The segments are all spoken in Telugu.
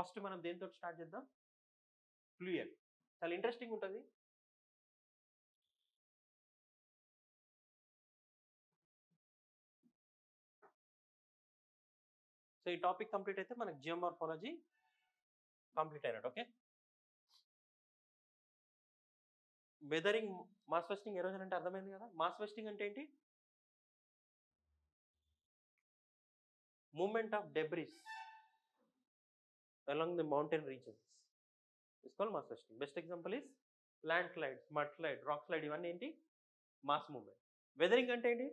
ఫస్ట్ మనం దేంతో స్టార్ట్ చేద్దాం ఫ్లూయల్ చాలా ఇంట్రెస్టింగ్ ఉంటుంది సో ఈ టాపిక్ కంప్లీట్ అయితే మనకి జియోమార్ఫాలజీ కంప్లీట్ అయినట్టు okay weathering mass wasting erosion అంటే అర్థమైంది కదా మాస్ వెస్టింగ్ అంటే ఏంటి movement of debris along the mountain regions is called mass vesting best example is landslides mudslide rock slide ఇవన్నీ ఏంటి మాస్ మూమెంట్ వెదరింగ్ అంటే ఏంటి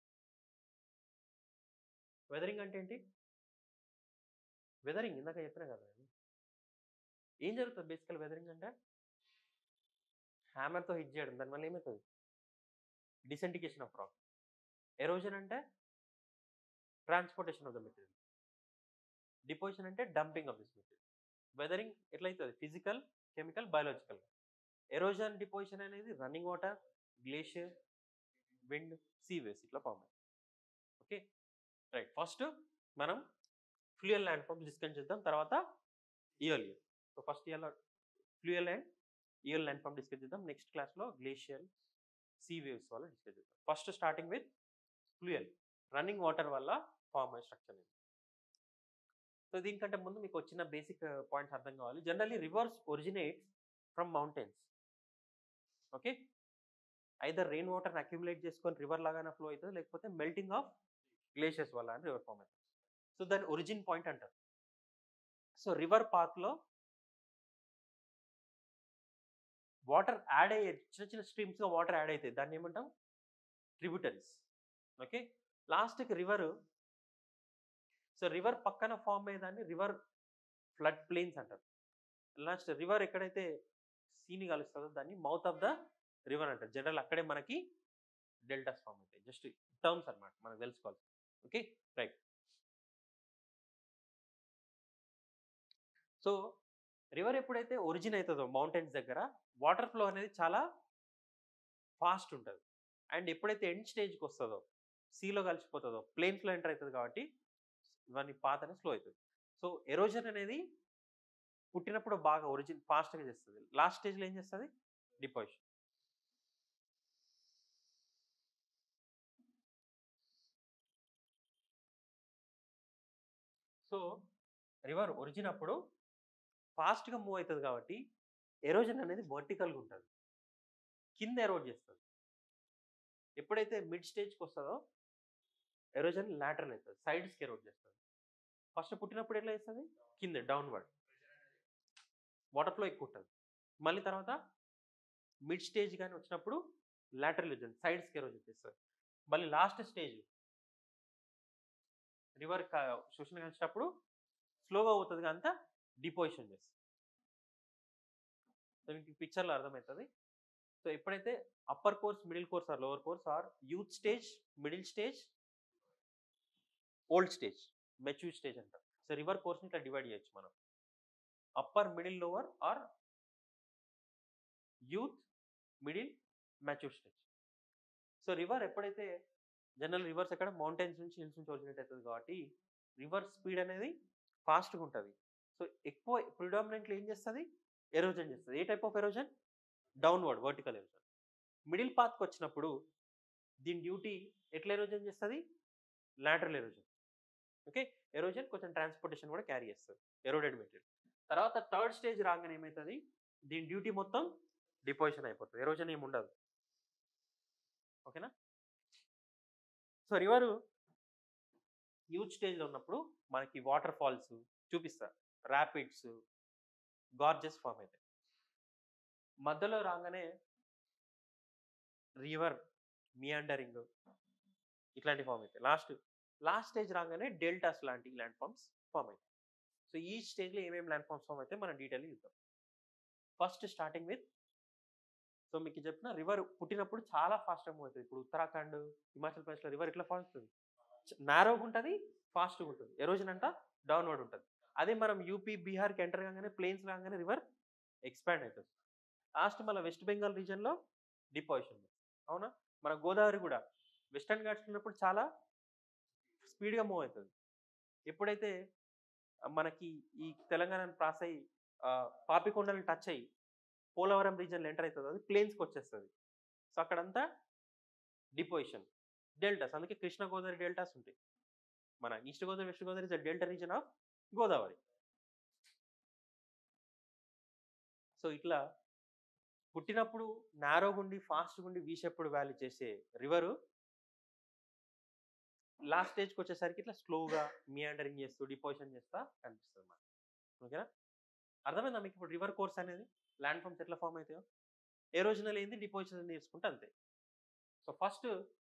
వెదరింగ్ అంటే ఏంటి వెదరింగ్ ఇందాక చెప్పినా కదా నేను. ఏం జరుగుతుంది బేసికల్ వెదరింగ్ అంటే హ్యామర్తో హిట్ చేయడం దానివల్ల ఏమవుతుంది డిసెంటికేషన్ ఆఫ్ రాక్ ఎరోజన్ అంటే transportation of the material deposition అంటే dumping of this material weathering ఎట్లయితుంది physical chemical biological erosion deposition అనేది running water glacier wind sea waves ఇట్లా ఫామ్ అయ్యి ఓకే రైట్ ఫస్ట్ మనం ఫ్లూయల్ ల్యాండ్ ఫామ్స్ డిస్కస్ చేద్దాం తర్వాత ఇయర్ ఇయర్ సో ఫస్ట్ ఇయర్లో fluvial and aeolian land form discuss చేద్దాం నెక్స్ట్ క్లాస్లో గ్లేషియల్ సీ వేవ్స్ వల్ల డిస్కస్ చేద్దాం first starting with fluvial running water వల్ల ఫామ్ అయ్యే స్ట్రక్చర్ ఇది సో దీనికంటే ముందు మీకు వచ్చిన బేసిక్ పాయింట్స్ అర్థం కావాలి generally rivers originates from mountains okay either rain వాటర్ని అక్యుములేట్ చేసుకొని రివర్ లాగానే ఫ్లో అవుతుంది లేకపోతే మెల్టింగ్ ఆఫ్ గ్లేషియర్స్ వల్ల అని రివర్ ఫామ్ అవుతుంది సో దాని ఒరిజిన్ పాయింట్ అంటారు సో రివర్ పాత్లో వాటర్ యాడ్ అయ్యే చిన్న చిన్న స్ట్రీమ్స్గా వాటర్ యాడ్ అవుతాయి దాన్ని ఏమంటాం ట్రిబ్యూటరీస్ ఓకే లాస్ట్కి రివర్ సో రివర్ పక్కన ఫామ్ అయ్యేదాన్ని రివర్ ఫ్లడ్ ప్లేన్స్ అంటారు లాస్ట్ రివర్ ఎక్కడైతే సీని కలుస్తుందో దాన్ని మౌత్ ఆఫ్ ద రివర్ అంటారు జనరల్ అక్కడే మనకి డెల్టాస్ ఫామ్ అవుతాయి జస్ట్ టర్మ్స్ అన్నమాట మనకు తెలుసుకోవాలి ఓకే రైట్ సో రివర్ ఎప్పుడైతే ఒరిజిన్ అవుతుందో మౌంటైన్స్ దగ్గర వాటర్ ఫ్లో అనేది చాలా ఫాస్ట్ ఉంటుంది అండ్ ఎప్పుడైతే ఎండ్ స్టేజ్కి వస్తుందో సీలో కలిసిపోతుందో ప్లేన్స్లో ఎంటర్ అవుతుంది కాబట్టి ఇవన్నీ పాత అనేది స్లో అవుతుంది సో ఎరోజన్ అనేది పుట్టినప్పుడు బాగా ఒరిజిన్ ఫాస్ట్గా చేస్తుంది లాస్ట్ స్టేజ్లో ఏం చేస్తుంది డిపాజిషన్ సో రివర్ ఒరిజిన్ అప్పుడు ఫాస్ట్గా మూవ్ అవుతుంది కాబట్టి ఎరోజన్ అనేది వర్టికల్గా ఉంటుంది కింద ఎరోడ్ చేస్తుంది ఎప్పుడైతే మిడ్ స్టేజ్కి వస్తుందో ఎరోజన్ లాటరల్ అవుతుంది సైడ్స్కి ఎరోడ్ చేస్తుంది ఫస్ట్ పుట్టినప్పుడు ఎట్లా చేస్తుంది కింద డౌన్వర్డ్ వాటర్ ఫ్లో ఎక్కువ ఉంటుంది మళ్ళీ తర్వాత మిడ్ స్టేజ్ కానీ వచ్చినప్పుడు లాటరల్ ఎరోజన్ సైడ్స్కి ఎరోజన్ చేస్తుంది మళ్ళీ లాస్ట్ స్టేజ్ రివర్ శోషణ కలిసినప్పుడు స్లోగా అవుతుంది అంతా డిపోజిషన్ చేస్తుంది సో మీకు పిక్చర్లో అర్థమవుతుంది సో ఎప్పుడైతే upper course middle course or lower course or youth stage middle stage old stage mature stage అంటారు సో రివర్ కోర్స్ని ఇట్లా డివైడ్ చేయొచ్చు మనం upper middle lower or youth middle mature stage so river ఎప్పుడైతే జనరల్ రివర్స్ ఎక్కడ మౌంటైన్స్ నుంచి హిల్స్ నుంచి ఒరిజినేట్ అవుతుంది కాబట్టి రివర్ స్పీడ్ అనేది ఫాస్ట్గా ఉంటుంది సో ఎక్కువ ప్రిడామినెంట్లీ ఏం చేస్తుంది ఎరోజన్ చేస్తుంది ఏ type of erosion downward vertical erosion middle పాత్కి వచ్చినప్పుడు దీని డ్యూటీ ఎట్లా ఎరోజన్ చేస్తుంది లాటరల్ ఎరోజన్ ఓకే ఎరోజన్ కొంచెం ట్రాన్స్పోర్టేషన్ కూడా క్యారీ చేస్తుంది ఎరోడెడ్ మెటీరియల్ తర్వాత థర్డ్ స్టేజ్ రాగానే ఏమవుతుంది దీని డ్యూటీ మొత్తం డిపోజిషన్ అయిపోతుంది ఎరోజన్ ఏమి ఉండదు ఓకేనా సో రివరు యూత్ స్టేజ్లో ఉన్నప్పుడు మనకి వాటర్ ఫాల్స్ చూపిస్తారు ర్యాపిడ్స్ గార్జెస్ ఫామ్ అవుతాయి మధ్యలో రాగానే రివర్ మియాండరింగ్ ఇట్లాంటి ఫామ్ అవుతాయి లాస్ట్ లాస్ట్ స్టేజ్ రాగానే డెల్టాస్ లాంటి ల్యాండ్ ఫామ్స్ ఫామ్ అవుతాయి సో ఈ స్టేజ్లో ఏమేమి ల్యాండ్ ఫామ్స్ ఫామ్ అయితే మనం డీటెయిల్ చూద్దాం ఫస్ట్ స్టార్టింగ్ విత్ సో మీకు చెప్పిన రివర్ పుట్టినప్పుడు చాలా ఫాస్ట్గా మూవ్ అవుతుంది ఇప్పుడు ఉత్తరాఖండ్ హిమాచల్ ప్రదేశ్లో రివర్ ఇట్లా ఫాస్ట్ ఉంటుంది నారోగా ఉంటుంది ఫాస్ట్గా ఉంటుంది ఎరోజన్ అంట డౌన్వర్డ్ ఉంటుంది అదే మనం యూపీ బీహార్కి ఎంటర్ కాగానే ప్లేన్స్ రాగానే రివర్ ఎక్స్పాండ్ అవుతుంది లాస్ట్ మన వెస్ట్ బెంగాల్ రీజన్లో డిపాజిషన్ అవునా మన గోదావరి కూడా వెస్టర్న్ ఘాట్స్ ఉన్నప్పుడు చాలా స్పీడ్గా మూవ్ అవుతుంది ఎప్పుడైతే మనకి ఈ తెలంగాణ క్రాస్ అయ్యి ఆ, పాపికొండలను టచ్ అయ్యి పోలవరం రీజన్లో ఎంటర్ అవుతుంది అది ప్లేన్స్కి వచ్చేస్తుంది సో అక్కడంతా డిపోజిషన్ డెల్టాస్ అందుకే కృష్ణ గోదావరి డెల్టాస్ ఉంటాయి మన East Godavari West Godavari is delta region of Godavari so ఇట్లా పుట్టినప్పుడు నారోగా ఉండి ఫాస్ట్గా ఉండి వీషెప్పుడు వ్యాలీ చేసే రివరు లాస్ట్ స్టేజ్కి వచ్చేసరికి ఇట్లా స్లోగా మియాండరింగ్ చేస్తూ డిపోజిషన్ చేస్తా కనిపిస్తుంది మనకి ఓకేనా అర్థమైందా మీకు ఇప్పుడు రివర్ కోర్స్ అనేది ల్యాండ్ ఫామ్స్ ఎట్లా ఫామ్ అవుతాయో ఏ రోజున ఏంది డిపోజిషన్ నేర్చుకుంటే అంతే సో ఫస్ట్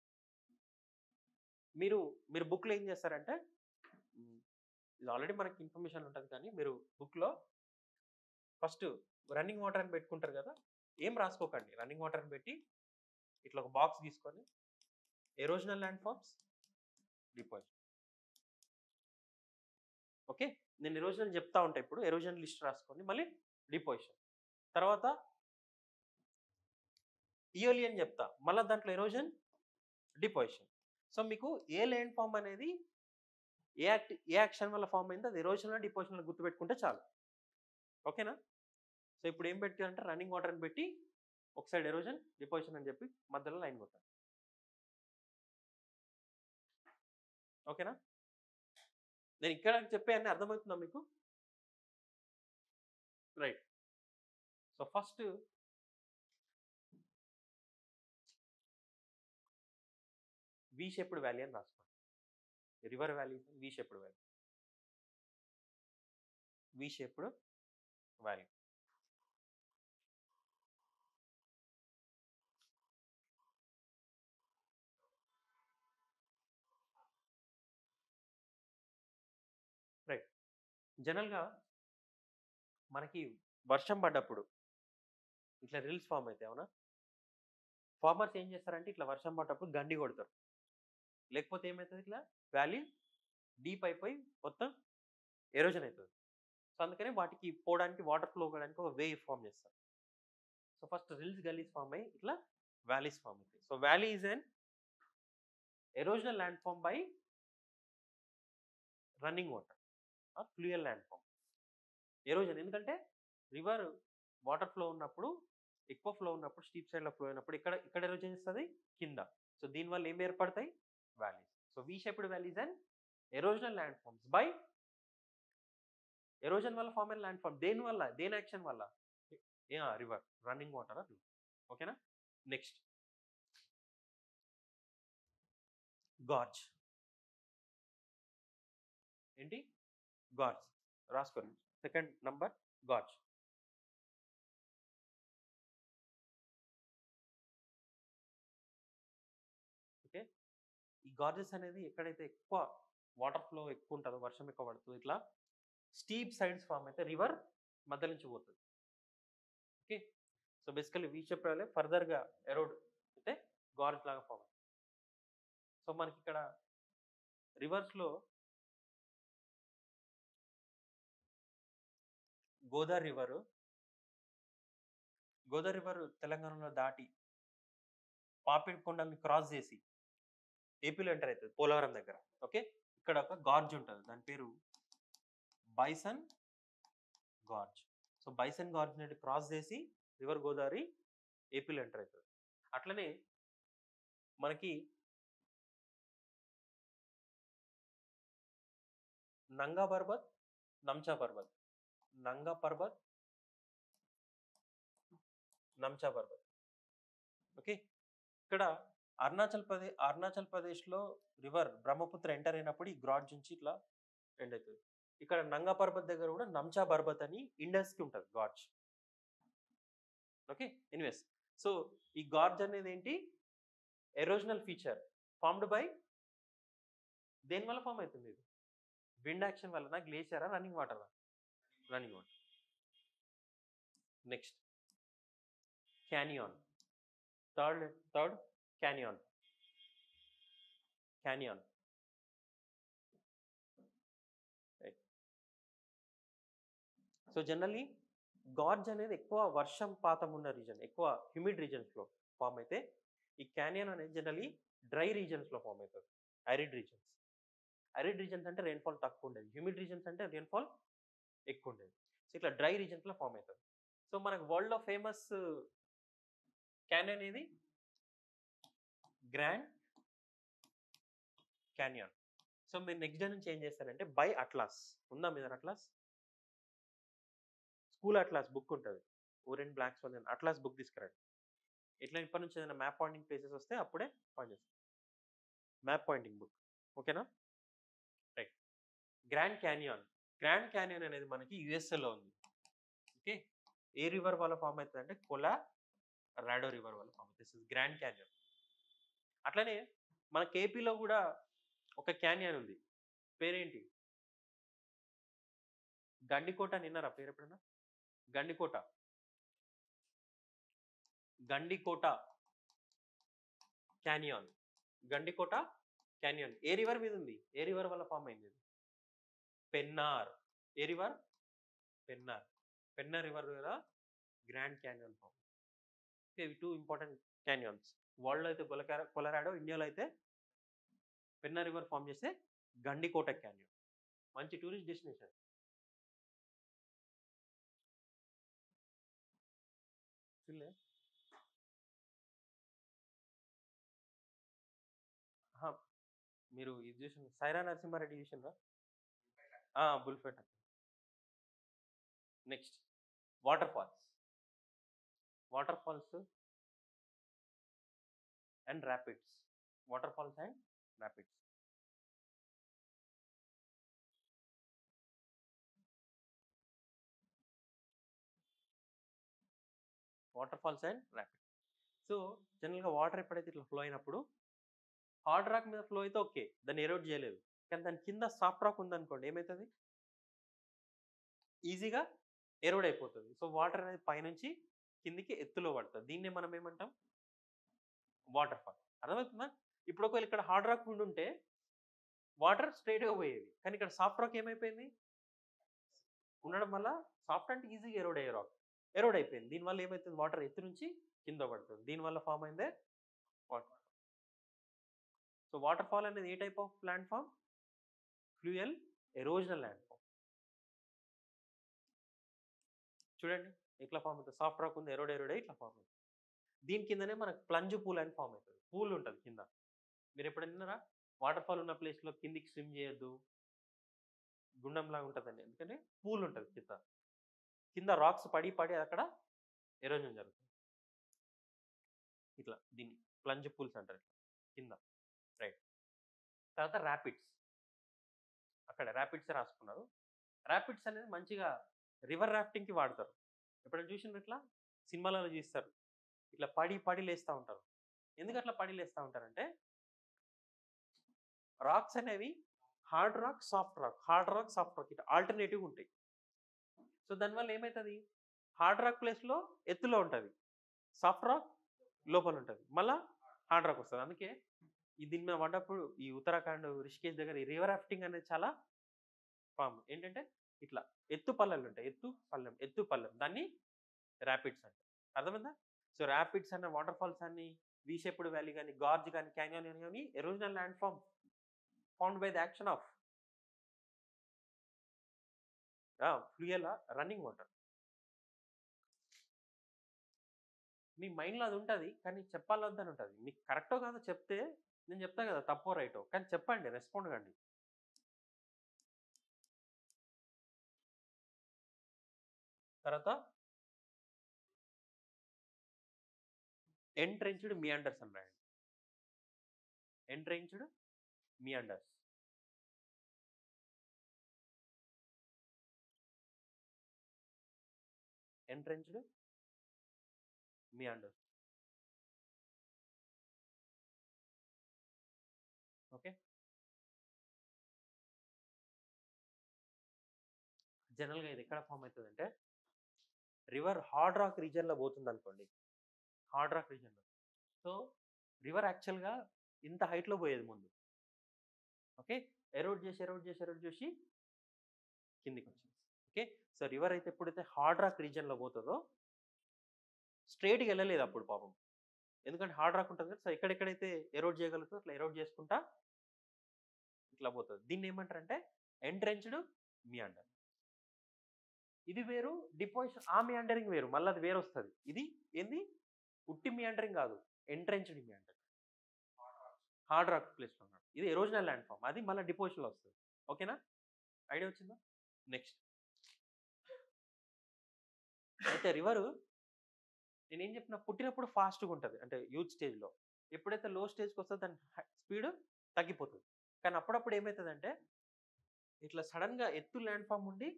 మీరు మీరు బుక్లో ఏం చేస్తారంటే మ్, ఇది ఆల్రెడీ మనకి ఇన్ఫర్మేషన్ ఉంటుంది కానీ మీరు బుక్లో ఫస్ట్ రన్నింగ్ వాటర్ అని పెట్టుకుంటారు కదా ఏం రాసుకోకండి రన్నింగ్ వాటర్ అని పెట్టి ఇట్లా ఒక బాక్స్ తీసుకొని erosional land forms deposit okay నేను ఎరోజనల్ చెప్తా ఉంటా ఇప్పుడు ఎరోజన్ లిస్ట్ రాసుకోండి మళ్ళీ డిపోజిషన్ తర్వాత ఇయోలి అని చెప్తా మళ్ళీ దాంట్లో ఎరోజన్ డిపోజిషన్ సో మీకు ఏ ల్యాండ్ ఫామ్ అనేది ఏ యాక్ట్ ఏ యాక్షన్ వల్ల ఫామ్ అయిందో అది ఎరోజనల్ డిపోజిషన్ గుర్తుపెట్టుకుంటే చాలు ఓకేనా సో ఇప్పుడు ఏం పెట్టి అంటే రన్నింగ్ వాటర్ అని పెట్టి ఒక సైడ్ ఎరోజన్ డిపోజిషన్ అని చెప్పి మధ్యలో లైన్ కొట్టాలి ఓకేనా నేను ఇక్కడ చెప్పే అన్ని అర్థమవుతుందా మీకు right so first V shaped valley అని రాసుకోండి river valley V shaped valley V shaped valley right జనరల్గా మనకి వర్షం పడ్డప్పుడు ఇట్లా రిల్స్ ఫామ్ అవుతాయి అవునా ఫార్మర్స్ ఏం చేస్తారంటే ఇట్లా వర్షం పడ్డప్పుడు గండి కొడతారు లేకపోతే ఏమవుతుంది ఇట్లా వ్యాలీ డీప్ అయిపోయి మొత్తం ఎరోజన్ అవుతుంది సో అందుకని వాటికి పోవడానికి వాటర్ ఫ్లో కావడానికి ఒక వే ఫామ్ చేస్తారు so first rills gullies form అయ్యి ఇట్లా వ్యాలీస్ ఫామ్ అవుతాయి so valley is an erosional land form by running water or fluvial land form erosion ఎందుకంటే రివర్ వాటర్ ఫ్లో ఉన్నప్పుడు ఎక్కువ ఫ్లో ఉన్నప్పుడు స్టీప్ సైడ్లో ఫ్లో అయినప్పుడు ఇక్కడ ఇక్కడ ఎరోజన్ ఇస్తుంది కింద సో దీనివల్ల ఏం ఏర్పడతాయి valleys so V shaped valleys and erosional land forms by erosion వల్ల ఫార్మ్ అయిన ల్యాండ్ ఫార్మ్ దేని వల్ల దేని యాక్షన్ వల్ల రివర్ రన్నింగ్ వాటర్ అది ఓకేనా నెక్స్ట్ గార్జ్ ఏంటి గార్జ్ రాసుకోండి సెకండ్ నంబర్ గార్జ్ ఓకే ఈ గార్జెస్ అనేది ఎక్కడైతే ఎక్కువ వాటర్ ఫ్లో ఎక్కువ ఉంటుందో వర్షం ఎక్కువ పడుతుంది ఇట్లా స్టీప్ సైడ్స్ ఫామ్ అయితే రివర్ మధ్య నుంచి పోతుంది ఓకే సో బేసికలీ వీ చెప్పాలి ఫర్దర్గా ఎరోడ్ అయితే గార్జ్ లాగా ఫామ్ సో మనకి ఇక్కడ రివర్స్లో గోదావరి రివర్ గోదావరి రివర్ తెలంగాణలో దాటి పాపిడి కొండల్ని క్రాస్ చేసి ఏపీలో ఎంటర్ అవుతుంది పోలవరం దగ్గర ఓకే ఇక్కడ ఒక గార్జ్ ఉంటుంది దాని పేరు bison gorge so bison gorge అనేది క్రాస్ చేసి రివర్ గోదావరి ఏపీలో ఎంటర్ అవుతుంది అట్లనే మనకి నంగా పర్వత్ నంచా పర్వత్ నంగా పర్వత్ నంచా పర్వత్ ఓకే ఇక్కడ అరుణాచల్ ప్రదేశ్ అరుణాచల్ ప్రదేశ్లో రివర్ బ్రహ్మపుత్ర ఎంటర్ అయినప్పుడు ఈ గ్రాడ్జ్ నుంచి ఇట్లా ఎండ్ అవుతుంది ఇక్కడ నంగా పర్వత్ దగ్గర కూడా నంచా పర్వత్ అని ఇండస్కి ఉంటుంది గాడ్జ్ ఓకే ఎనివేస్ సో ఈ గార్జ్ అనేది ఏంటి ఎరోజనల్ ఫీచర్ ఫార్మ్డ్ బై దేని వల్ల ఫామ్ అవుతుంది ఇది విండ్ యాక్షన్ వలన గ్లేషియరా running water running water next canyon third third canyon canyon so generally gorge అనేది ఎక్కువ వర్షం పాతం ఉన్న రీజన్ ఎక్కువ హ్యూమిడ్ రీజన్స్లో ఫామ్ అయితే ఈ క్యానియన్ అనేది జనరలీ డ్రై రీజన్స్లో ఫామ్ అవుతుంది ఐరిడ్ రీజన్స్ అరిడ్ రీజన్స్ అంటే రెయిన్ఫాల్ తక్కువ ఉండేది హ్యూమిడ్ రీజన్స్ అంటే రెయిన్ఫాల్ ఎక్కువ ఉండేది సో ఇట్లా డ్రై రీజన్స్లో ఫామ్ అవుతుంది సో మనకు వరల్డ్లో ఫేమస్ క్యానియన్ ఏది గ్రాండ్ క్యానియన్ సో మీరు నెక్స్ట్ డే నుంచి ఏం చేస్తారంటే బై అట్లాస్ ఉందా మీద అట్లాస్ స్కూల్ అట్లాస్ బుక్ ఉంటుంది ఓరెంట్ బ్లాక్స్ వల్ల అట్లాస్ బుక్ తీసుకురండి ఇట్లా ఇప్పటి నుంచి ఏదైనా మ్యాప్ పాయింటింగ్ ప్లేసెస్ వస్తే అప్పుడే పాయింట్ చేస్తాం మ్యాప్ పాయింటింగ్ బుక్ ఓకేనా right Grand Canyon Grand Canyon అనేది మనకి యుఎస్ఏలో ఉంది ఓకే ఏ రివర్ వల్ల ఫామ్ అవుతుంది అంటే కొలా రాడో రివర్ వల్ల ఫామ్ అవుతుంది గ్రాండ్ క్యానియన్ అట్లనే మన కేపీలో కూడా ఒక క్యానియన్ ఉంది పేరేంటి గండికోట అని విన్నారా పేరు ఎప్పుడైనా గండికోట గండికోట క్యానియాన్ గండికోట క్యానియన్ ఏ రివర్ మీద ఉంది ఏ రివర్ వల్ల ఫామ్ అయింది ఇది పెన్నార్ ఏ రివర్ పెన్నార్ పెన్నార్ రివర్ మీద గ్రాండ్ క్యానియన్ ఫామ్ ఇవి టూ ఇంపార్టెంట్ క్యానియన్స్ వరల్డ్లో అయితే కొలకార కొలరాడో ఇండియాలో అయితే పెన్నా రివర్ ఫామ్ చేస్తే గండికోట క్యానియన్ మంచి టూరిస్ట్ డెస్టినేషన్ చూడలే ఆహా, మీరు ఇది చూసిన సైరా నరసింహారెడ్డి చూసిండ్రా బుల్ఫెట్ next water falls water falls and rapids water falls and rapids water falls and rapid so జనరల్గా వాటర్ ఎప్పుడైతే ఇట్లా ఫ్లో అయినప్పుడు హార్డ్ రాక్ మీద ఫ్లో అయితే ఓకే దాన్ని ఎరోడ్ చేయలేదు కానీ దాని కింద సాఫ్ట్ రాక్ ఉందనుకోండి ఏమవుతుంది ఈజీగా ఎరోడ్ అయిపోతుంది సో వాటర్ అనేది పైనుంచి కిందికి ఎత్తులో పడుతుంది దీన్నే మనం ఏమంటాం వాటర్ ఫాల్ అర్థమవుతుందా ఇప్పుడు ఒకవేళ ఇక్కడ హార్డ్ రాక్ ఉండి ఉంటే వాటర్ స్ట్రైట్గా పోయేది కానీ ఇక్కడ సాఫ్ట్ రాక్ ఏమైపోయింది ఉండడం వల్ల సాఫ్ట్ అంటే ఈజీగా ఎరోడ్ అయ్యే రాక్ ఎరోడ్ అయిపోయింది దీనివల్ల ఏమవుతుంది వాటర్ ఎత్తు నుంచి కింద పడుతుంది దీనివల్ల ఫామ్ అయిందే వాటర్ సో వాటర్ ఫాల్ అనేది ఏ type of land form fluvial erosional land form చూడండి ఇట్లా ఫామ్ అవుతుంది సాఫ్ట్ రాక్ ఉంది ఎరోడ్ ఎరోడ్ ఇట్లా ఫామ్ అవుతుంది దీని కిందనే మనకు ప్లంజ్ పూల్ అని ఫామ్ అవుతుంది పూల్ ఉంటుంది కింద మీరు ఎప్పుడైనా విన్నారా వాటర్ ఫాల్ ఉన్న ప్లేస్లో కిందికి స్విమ్ చేయొద్దు గుండంలాగా ఉంటుందండి ఎందుకంటే పూల్ ఉంటుంది కింద కింద రాక్స్ పడి పడి అక్కడ ఎరోజన్ జరుగుతుంది ఇట్లా దీన్ని ప్లంజ్ పూల్స్ అంటారు ఇట్లా కింద రైట్ తర్వాత ర్యాపిడ్స్ అక్కడ ర్యాపిడ్స్ రాసుకున్నారు ర్యాపిడ్స్ అనేది మంచిగా రివర్ రాఫ్టింగ్కి వాడతారు ఎప్పుడైనా చూసిన ఇట్లా సినిమాలలో చూస్తారు ఇట్లా పడి పడి లేస్తూ ఉంటారు ఎందుకు అట్లా పడి లేస్తూ ఉంటారంటే రాక్స్ అనేవి hard rock soft rock hard rock soft rock ఇట్లా ఆల్టర్నేటివ్ ఉంటాయి సో దానివల్ల ఏమవుతుంది హార్డ్ రాక్ ప్లేస్లో ఎత్తులో ఉంటుంది సాఫ్ట్ రాక్ లోపల ఉంటుంది మళ్ళా హార్డ్ రాక్ వస్తుంది అందుకే ఈ దీని మీద పడ్డప్పుడు ఈ ఉత్తరాఖండ్ రిషికేష్ దగ్గర ఈ రివర్ రాఫ్టింగ్ అనేది చాలా ఫామ్ ఏంటంటే ఇట్లా ఎత్తు పల్లెలు ఉంటాయి ఎత్తు పల్లెం ఎత్తు పల్లెం దాన్ని ర్యాపిడ్స్ అంటారు అర్థమైందా సో ర్యాపిడ్స్ అన్న వాటర్ ఫాల్స్ అన్ని వీషేపుడు వ్యాలీ కానీ గార్జ్ కానీ క్యానియన్ కానీ erosional land form found by the action of fluvial running water మీ మైండ్లో అది ఉంటుంది కానీ చెప్పాలొద్దని ఉంటుంది మీకు కరెక్టో కాదో చెప్తే నేను చెప్తా కదా తప్పో రైటో కానీ చెప్పండి రెస్పాండ్ కండి తర్వాత ఎంట్రెంచ్డ్ మియాండర్స్ అని రాయండి entrenched meanders entrenched meanders okay జనరల్గా ఇది ఎక్కడ ఫామ్ అవుతుంది అంటే రివర్ హార్డ్ రాక్ రీజన్లో పోతుంది అనుకోండి హార్డ్ రాక్ రీజన్లో సో రివర్ యాక్చువల్గా ఇంత హైట్లో పోయేది ముందు ఓకే ఎరోడ్ చేసి ఎరోడ్ చేసి ఎరోడ్ చేసి కిందికి వచ్చింది ఓకే సో రివర్ అయితే ఎప్పుడైతే హార్డ్ రాక్ రీజన్లో పోతుందో స్ట్రేట్గా వెళ్ళలేదు అప్పుడు పాపం ఎందుకంటే హార్డ్ రాక్ ఉంటుంది కదా సో ఎక్కడెక్కడైతే ఎరోడ్ చేయగలుగుతుందో అట్లా ఎరోడ్ చేసుకుంటా ఇట్లా పోతుంది దీన్ని ఏమంటారంటే ఎంట్రెంచ్డ్ మియాండర్ ఇది వేరు డిపోజిషన్ ఆ మియాండరింగ్ వేరు మళ్ళీ అది వేరు వస్తుంది ఇది ఏంది ఉట్టి మియాండరింగ్ కాదు ఎంట్రెంచ్డ్ మియాండర్ హార్డ్ రాక్ ప్లేస్లో ఉన్నాడు ఇది ఎరోజనల్ ల్యాండ్ ఫామ్ అది మళ్ళీ డిపోజిషన్లో వస్తుంది ఓకేనా ఐడియా వచ్చిందా నెక్స్ట్ అయితే రివరు నేనేం చెప్పిన పుట్టినప్పుడు ఫాస్ట్గా ఉంటుంది అంటే యూత్ స్టేజ్లో ఎప్పుడైతే లో స్టేజ్కి వస్తుందో దాని స్పీడ్ తగ్గిపోతుంది కానీ అప్పుడప్పుడు ఏమవుతుందంటే ఇట్లా సడన్గా ఎత్తు ల్యాండ్ ఫామ్ ఉండి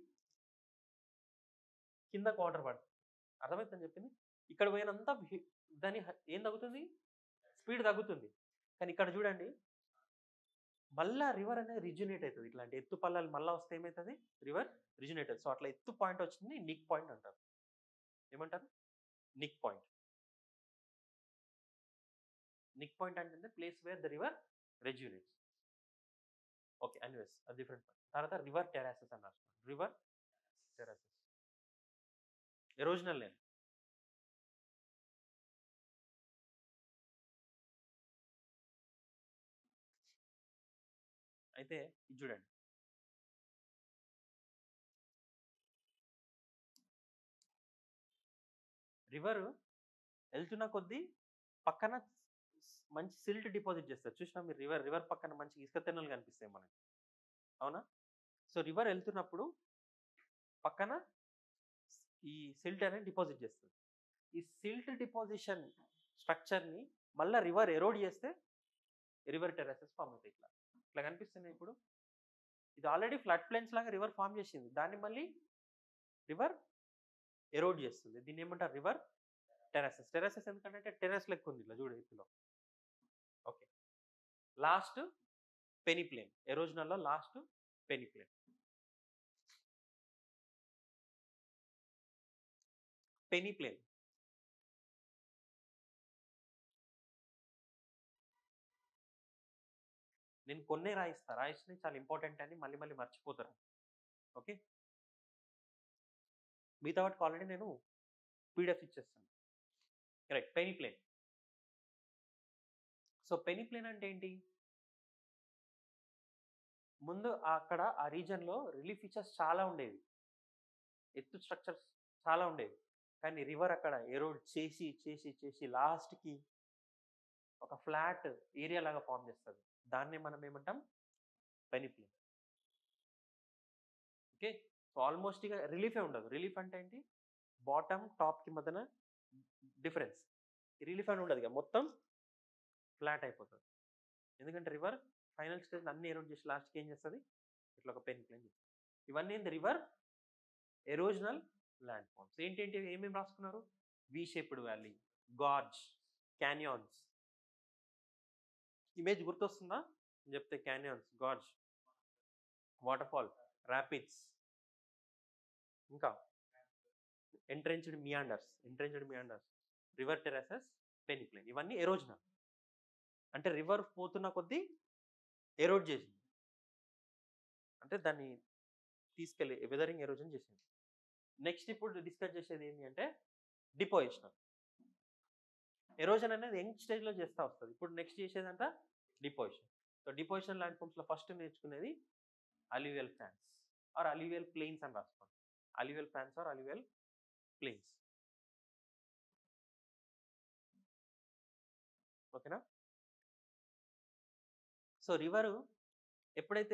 కింద వాటర్ పడుతుంది అర్థమవుతుందని చెప్పింది ఇక్కడ పోయినంత హి- దాని హ- ఏం తగ్గుతుంది స్పీడ్ తగ్గుతుంది కానీ ఇక్కడ చూడండి మళ్ళా రివర్ అనేది రిజ్యునేట్ అవుతుంది ఇట్లాంటి ఎత్తు పల్లాలు మళ్ళీ వస్తే ఏమవుతుంది రివర్ రిజ్యునేట్ అవుతుంది సో అట్లా ఎత్తు పాయింట్ వచ్చింది నిక్ పాయింట్ అంటారు ఏమంటారు నిక్ పాయింట్ నిక్ పాయింట్ అంటే place where the river rejuvenates okay anyways అది డిఫరెంట్ పాయింట్ తర్వాత రివర్ టెరాసెస్ అని రాసుకోండి రివర్ టెరాసెస్ ఎరోజనల్ లేన్ అయితే ఇది చూడండి రివర్ వెళ్తున్న కొద్దీ పక్కన మంచి సిల్ట్ డిపాజిట్ చేస్తారు చూసినా మీరు రివర్ రివర్ పక్కన మంచి ఇసుక తెన్నలు కనిపిస్తాయి మనకి అవునా సో రివర్ వెళ్తున్నప్పుడు పక్కన ఈ సిల్ట్ అనేది డిపాజిట్ చేస్తుంది ఈ సిల్ట్ డిపాజిషన్ స్ట్రక్చర్ని మళ్ళీ రివర్ ఎరోడ్ చేస్తే రివర్ టెరసెస్ ఫామ్ అవుతాయి ఇట్లా ఇట్లా కనిపిస్తున్నాయి ఇప్పుడు ఇది ఆల్రెడీ ఫ్లడ్ ప్లేన్స్ లాగా రివర్ ఫామ్ చేసింది దాన్ని మళ్ళీ రివర్ ఎరోడ్ చేస్తుంది దీన్ని ఏమంటారు రివర్ టెరసెస్ టెరసెస్ ఎందుకంటే టెరస్ లెక్క ఉంది ఇట్లా చూడు ఎత్తులో ఓకే లాస్ట్ పెనీ ప్లేన్ ఎరోజనల్లో last peneplain peneplain నేను కొన్నే రాయిస్తా రాయిస్తే చాలా ఇంపార్టెంట్ అని మళ్ళీ మళ్ళీ మర్చిపోతారు ఓకే మిగతా వాటికి ఆల్రెడీ నేను పీడిఎఫ్ ఇచ్చేస్తాను right peneplain so peneplain అంటే ఏంటి ముందు అక్కడ ఆ రీజన్లో రిలీఫ్ ఫీచర్స్ చాలా ఉండేవి ఎత్తు స్ట్రక్చర్స్ చాలా ఉండేవి కానీ రివర్ అక్కడ ఎరోడ్ చేసి చేసి చేసి లాస్ట్కి ఒక ఫ్లాట్ ఏరియా లాగా ఫామ్ చేస్తుంది దాన్ని మనం ఏమంటాం పెనిప్లేన్ ఓకే సో ఆల్మోస్ట్ ఇక రిలీఫే ఉండదు రిలీఫ్ అంటే ఏంటి బాటమ్ టాప్కి మధ్యన డిఫరెన్స్ రిలీఫ్ అని ఉండదు ఇక మొత్తం ఫ్లాట్ అయిపోతుంది ఎందుకంటే రివర్ ఫైనల్ స్టేజ్ అన్ని ఎరోడ్ చేసి లాస్ట్కి ఏం చేస్తుంది ఇట్లా ఒక పెన్ ప్లేన్ ఇవన్నీ ఏంటి రివర్ ఎరోజనల్ ల్యాండ్ ఫామ్స్ ఏంటంటే ఏమేమి రాసుకున్నారు V shaped valley gorge canyons image గుర్తొస్తుందా నేను చెప్తే canyons gorge water fall rapids ఇంకా entrenched meanders entrenched meanders river terraces peneplain ఇవన్నీ ఎరోజనల్ అంటే రివర్ పోతున్న కొద్దీ ఎరోడ్ చేసింది అంటే దాన్ని తీసుకెళ్ళి వెదరింగ్ ఎరోజన్ చేసింది నెక్స్ట్ ఇప్పుడు డిస్కస్ చేసేది ఏంటి అంటే డిపోజిషనల్ ఎరోజన్ అనేది యంగ్ స్టేజ్లో చేస్తూ వస్తుంది ఇప్పుడు నెక్స్ట్ చేసేదంట డిపోజిషన్ సో డిపోజిషన్ ల్యాండ్ ఫామ్స్లో ఫస్ట్ నేర్చుకునేది alluvial fans or alluvial plains అని రాసుకోండి alluvial fans or alluvial plains ఓకేనా సో రివరు ఎప్పుడైతే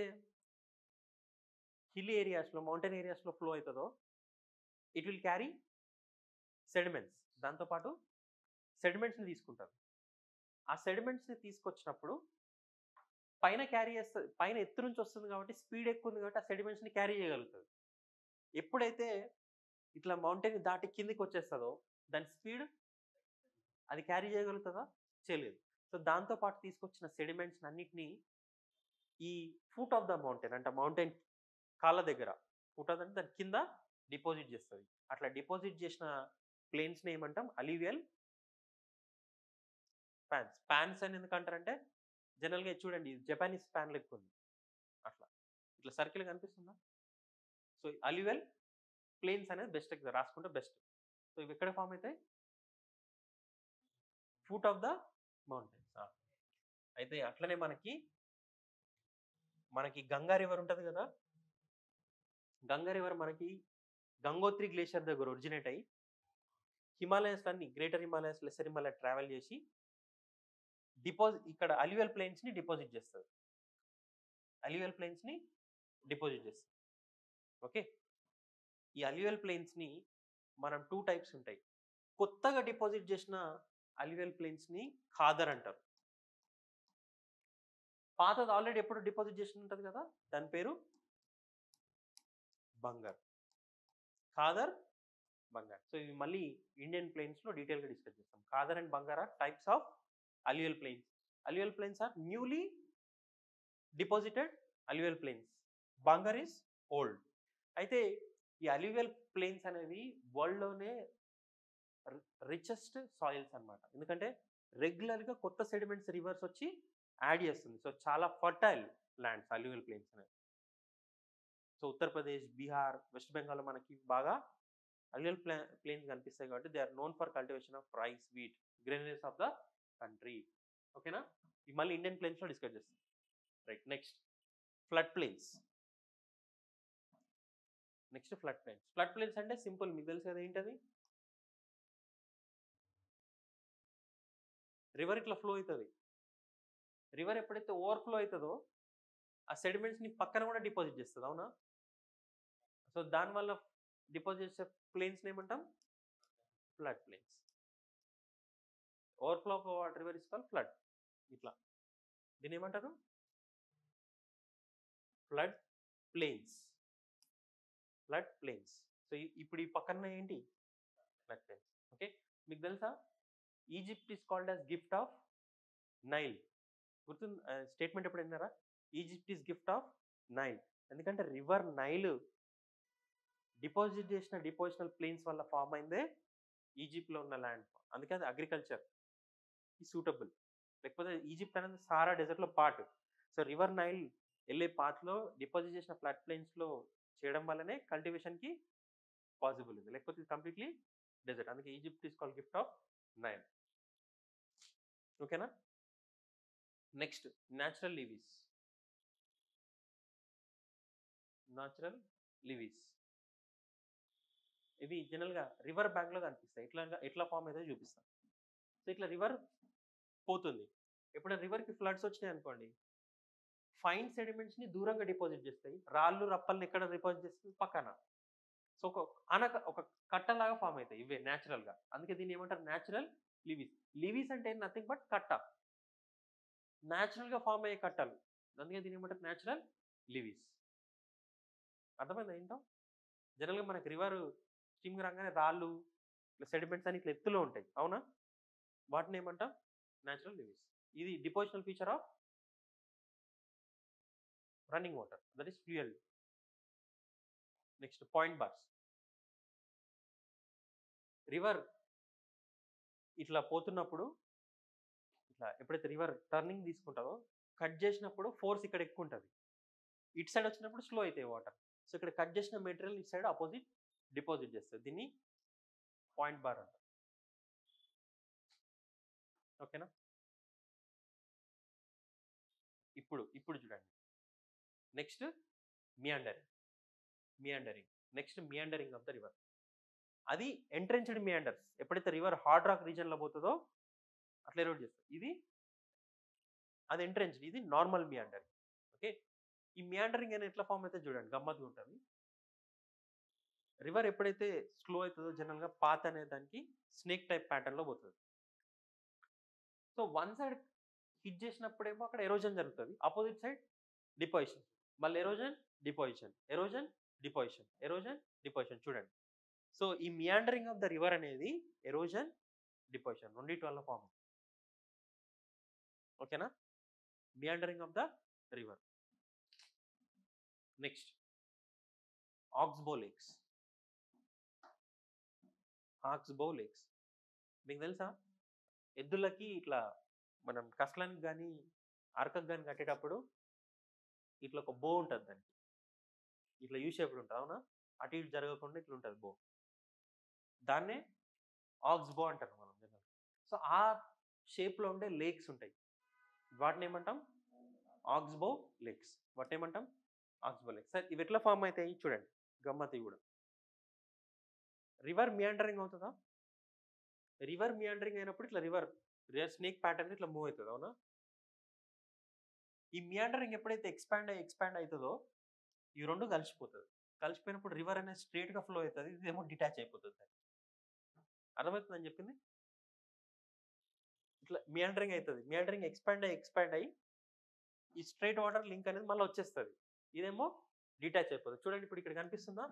హిల్ ఏరియాస్లో మౌంటైన్ ఏరియాస్లో ఫ్లో అవుతుందో ఇట్ విల్ క్యారీ సెడిమెంట్స్ దాంతోపాటు సెడిమెంట్స్ని తీసుకుంటారు ఆ సెడిమెంట్స్ని తీసుకొచ్చినప్పుడు పైన క్యారీ చేస్తుంది పైన ఎత్తు నుంచి వస్తుంది కాబట్టి స్పీడ్ ఎక్కువ ఉంది కాబట్టి ఆ సెడిమెంట్స్ని క్యారీ చేయగలుగుతుంది ఎప్పుడైతే ఇట్లా మౌంటైన్ దాటి కిందికి వచ్చేస్తుందో దాని స్పీడ్ అది క్యారీ చేయగలుగుతుందా చేయలేదు సో దాంతోపాటు తీసుకొచ్చిన సెడిమెంట్స్ అన్నిటినీ ఈ ఫుట్ ఆఫ్ ద మౌంటైన్ అంటే మౌంటైన్ కాళ్ళ దగ్గర ఫుట్ ఆఫ్ అంటే దాని కింద డిపాజిట్ చేస్తుంది అట్లా డిపాజిట్ చేసిన ప్లేన్స్ని ఏమంటాం అలివియల్ ప్యాన్స్ ప్యాన్స్ అని ఎందుకంటారంటే జనరల్గా ఇది చూడండి ఇది జపానీస్ ప్యాన్ లెక్క ఉంది అట్లా ఇట్లా సర్కిల్ కనిపిస్తుందా సో అలివెల్ ప్లేన్స్ అనేది బెస్ట్ రాసుకుంటే బెస్ట్ సో ఇవి ఎక్కడ ఫామ్ అవుతాయి ఫుట్ ఆఫ్ ద మౌంటైన్స్ అయితే అట్లనే మనకి మనకి గంగా రివర్ ఉంటుంది కదా గంగా రివర్ మనకి గంగోత్రి గ్లేషియర్ దగ్గర ఒరిజినేట్ అయ్యి హిమాలయస్ అన్ని greater Himalayas lesser Himalaya travel చేసి డిపాజిట్ ఇక్కడ అలివల్ ప్లేన్స్ని డిపాజిట్ చేస్తుంది అలివల్ ప్లేన్స్ని డిపాజిట్ చేస్తుంది ఓకే ఈ అలివల్ ప్లేన్స్ని మనం టూ టైప్స్ ఉంటాయి కొత్తగా డిపాజిట్ చేసిన అలివల్ ప్లేన్స్ని ఖాదర్ అంటారు పాతది ఆల్రెడీ ఎప్పుడు డిపాజిట్ చేసి ఉంటుంది కదా దాని పేరు బంగార్ ఖాదర్ బంగార్ సో ఇవి మళ్ళీ ఇండియన్ ప్లేన్స్లో డీటెయిల్గా డిస్కస్ చేస్తాం Khadar and Bangar are types of alluvial plains alluvial plains are newly deposited alluvial plains Bangar is old అయితే ఈ అలివల్ ప్లేన్స్ అనేవి వరల్డ్లోనే రిచెస్ట్ సాయిల్స్ అన్నమాట ఎందుకంటే రెగ్యులర్గా కొత్త సెడిమెంట్స్ రివర్స్ వచ్చి యాడ్ చేస్తుంది సో చాలా ఫర్టైల్ ల్యాండ్స్ అలివల్ ప్లేన్స్ అనేవి సో ఉత్తరప్రదేశ్ బీహార్ వెస్ట్ బెంగాల్ మనకి బాగా అలివల్ ప్లా ప్లేన్స్ కనిపిస్తాయి కాబట్టి they are known for cultivation of rice wheat granaries of the country ఓకేనా ఇవి మళ్ళీ ఇండియన్ ప్లేన్స్లో డిస్కస్ చేస్తాం right next flood plains next flood plains flood plains అంటే సింపుల్ మీకు తెలుసు కదా ఏంటది రివర్ ఇట్లా ఫ్లో అవుతుంది రివర్ ఎప్పుడైతే ఓవర్ఫ్లో అవుతుందో ఆ సెడిమెంట్స్ని పక్కన కూడా డిపాజిట్ చేస్తుంది అవునా సో దానివల్ల డిపాజిట్ చేసే ప్లేన్స్ని ఏమంటాం flood plains overflow of water river is call flood ఇట్లా దీని ఏమంటారు flood plains flood plains so ఇప్పుడు ఈ పక్కన ఏంటి ఫ్లడ్ ప్లేన్స్ ఓకే మీకు తెలుసా Egypt is called as gift of Nile గుర్తు స్టేట్మెంట్ ఎప్పుడు విన్నారా Egypt is gift of Nile ఎందుకంటే రివర్ నైల్ డిపాజిట్ చేసిన డిపోజిషనల్ ప్లేన్స్ వల్ల ఫామ్ అయిందే ఈజిప్ట్లో ఉన్న ల్యాండ్ అందుకే అది అగ్రికల్చర్ ఈ సూటబుల్ లేకపోతే ఈజిప్ట్ అనేది సారా డెజర్ట్లో పార్ట్ సో రివర్ నైల్ వెళ్ళే పాత్లో డిపాజిట్ చేసిన ఫ్లడ్ ప్లేన్స్లో చేయడం వల్లనే కల్టివేషన్కి పాసిబుల్ ఉంది లేకపోతే ఇది కంప్లీట్లీ డెజర్ట్ అందుకే Egypt is call gift of Nile ఓకేనా next natural levees natural levees ఇవి జనరల్గా రివర్ బ్యాంక్లో కనిపిస్తాయి ఎట్లా ఎట్లా ఫామ్ అయితే చూపిస్తాను సో ఇట్లా రివర్ పోతుంది ఎప్పుడైనా రివర్కి ఫ్లడ్స్ వచ్చినాయి అనుకోండి ఫైన్ సెడిమెంట్స్ని దూరంగా డిపాజిట్ చేస్తాయి రాళ్ళు రప్పల్ని ఎక్కడ డిపాజిట్ చేస్తుంది పక్కన సో ఒక అనక ఒక కట్టలాగా ఫామ్ అవుతాయి ఇవే న్యాచురల్గా అందుకే దీన్ని ఏమంటారు న్యాచురల్ లివీస్ లివీస్ అంటే నథింగ్ బట్ కట్ట న్యాచురల్గా ఫామ్ అయ్యే కట్టలు అందుకే దీన్ని ఏమంటారు న్యాచురల్ లివీస్ అర్థమైందా ఏంటో జనరల్గా మనకి రివర్ స్టీమ్ రాగానే రాళ్ళు ఇట్లా సెడిమెంట్స్ అని ఇట్లా ఎత్తులో ఉంటాయి అవునా వాటిని ఏమంటాం న్యాచురల్ లివీస్ ఇది depositional feature of running water that is fluvial next point bars river ఇట్లా పోతున్నప్పుడు ఇట్లా ఎప్పుడైతే రివర్ టర్నింగ్ తీసుకుంటుందో కట్ చేసినప్పుడు ఫోర్స్ ఇక్కడ ఎక్కువ ఉంటుంది ఇటు సైడ్ వచ్చినప్పుడు స్లో అవుతాయి వాటర్ సో ఇక్కడ కట్ చేసిన మెటీరియల్ ఇటు సైడ్ ఆపోజిట్ డిపాజిట్ చేస్తుంది దీన్ని పాయింట్ బార్ అంటారు ఓకేనా ఇప్పుడు ఇప్పుడు చూడండి next meandering meandering next meandering of the river అది ఎంట్రెన్స్డ్ మియాండర్స్ ఎప్పుడైతే రివర్ హార్డ్ రాక్ రీజన్లో పోతుందో అట్లా ఎరోడ్ చేస్తుంది ఇది అది ఎంట్రెన్స్డ్ ఇది నార్మల్ మియాండరింగ్ ఓకే ఈ మియాండరింగ్ అనేది ఎట్లా ఫామ్ అయితే చూడండి గమ్మత్తుగా ఉంటుంది రివర్ ఎప్పుడైతే స్లో అవుతుందో జనరల్గా పాత్ అనే దానికి స్నేక్ టైప్ ప్యాటర్న్లో పోతుంది సో వన్ సైడ్ హిట్ చేసినప్పుడేమో అక్కడ ఎరోజన్ జరుగుతుంది ఆపోజిట్ సైడ్ డిపాజిషన్ మళ్ళీ erosion deposition erosion deposition erosion deposition చూడండి సో ఈ మియాండరింగ్ ఆఫ్ ద రివర్ అనేది ఎరోజన్ డిపాజిషన్ రెండింటి వల్ల ఫామ్ ఓకేనా meandering of the river next oxbow lakes oxbow lakes మీకు తెలుసా ఎద్దులకి ఇట్లా మనం కస్లానికి కానీ అరకకు కానీ కట్టేటప్పుడు ఇట్లా ఒక బో ఉంటుంది దానికి ఇట్లా యూ షేప్డ్ ఉంటుంది అవునా అటు ఇటు జరగకుండా ఇట్లా ఉంటుంది బో దాన్నే ఆక్స్ బో అంటారు మనం జనరల్ సో ఆ షేప్లో ఉండే లేక్స్ ఉంటాయి వాటిని ఏమంటాం ఆక్స్బో లేక్స్ వాట్ ఏమంటాం ఆక్స్బో లేక్స్ సార్ ఇవి ఎట్లా ఫామ్ అవుతాయి చూడండి గమ్మతి కూడా రివర్ మియాండరింగ్ అవుతుందా రివర్ మియాండరింగ్ అయినప్పుడు ఇట్లా రివర్ స్నేక్ ప్యాటర్న్ ఇట్లా మూవ్ అవుతుంది అవునా ఈ మియాండరింగ్ ఎప్పుడైతే ఎక్స్పాండ్ అయ్యి ఎక్స్పాండ్ అవుతుందో ఈ రెండు కలిసిపోతుంది కలిసిపోయినప్పుడు రివర్ అనేది స్ట్రేట్గా ఫ్లో అవుతుంది ఇదేమో డిటాచ్ అయిపోతుంది అర్థమవుతుందని చెప్పింది ఇట్లా మియాండరింగ్ అవుతుంది మియాండరింగ్ ఎక్స్పాండ్ అయ్యి ఎక్స్పాండ్ అయ్యి ఈ స్ట్రైట్ వాటర్ లింక్ అనేది మళ్ళీ వచ్చేస్తుంది ఇదేమో డిటాచ్ అయిపోతుంది చూడండి ఇప్పుడు ఇక్కడ కనిపిస్తుందా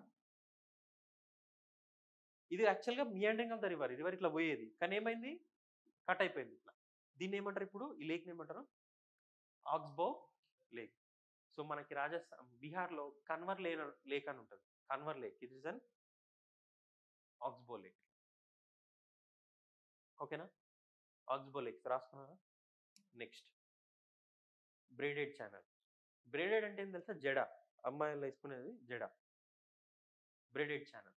ఇది యాక్చువల్గా meandering of the river river ఇట్లా పోయేది కానీ ఏమైంది కట్ అయిపోయింది ఇట్లా దీన్ని ఏమంటారు ఇప్పుడు ఈ లేక్ని ఏమంటారు ఆక్స్బో లేక్ సో మనకి రాజస్థాన్ బీహార్లో కన్వర్ లే లేక్ అని ఉంటుంది convert lake it is an oxbow lake ఓకేనా ఆక్స్బో లేక్స్ రాసుకున్నారా నెక్స్ట్ బ్రేడెడ్ ఛానల్ బ్రేడెడ్ అంటే ఏం తెలుసా జడ అమ్మాయిలు వేసుకునేది జడ బ్రేడెడ్ ఛానల్స్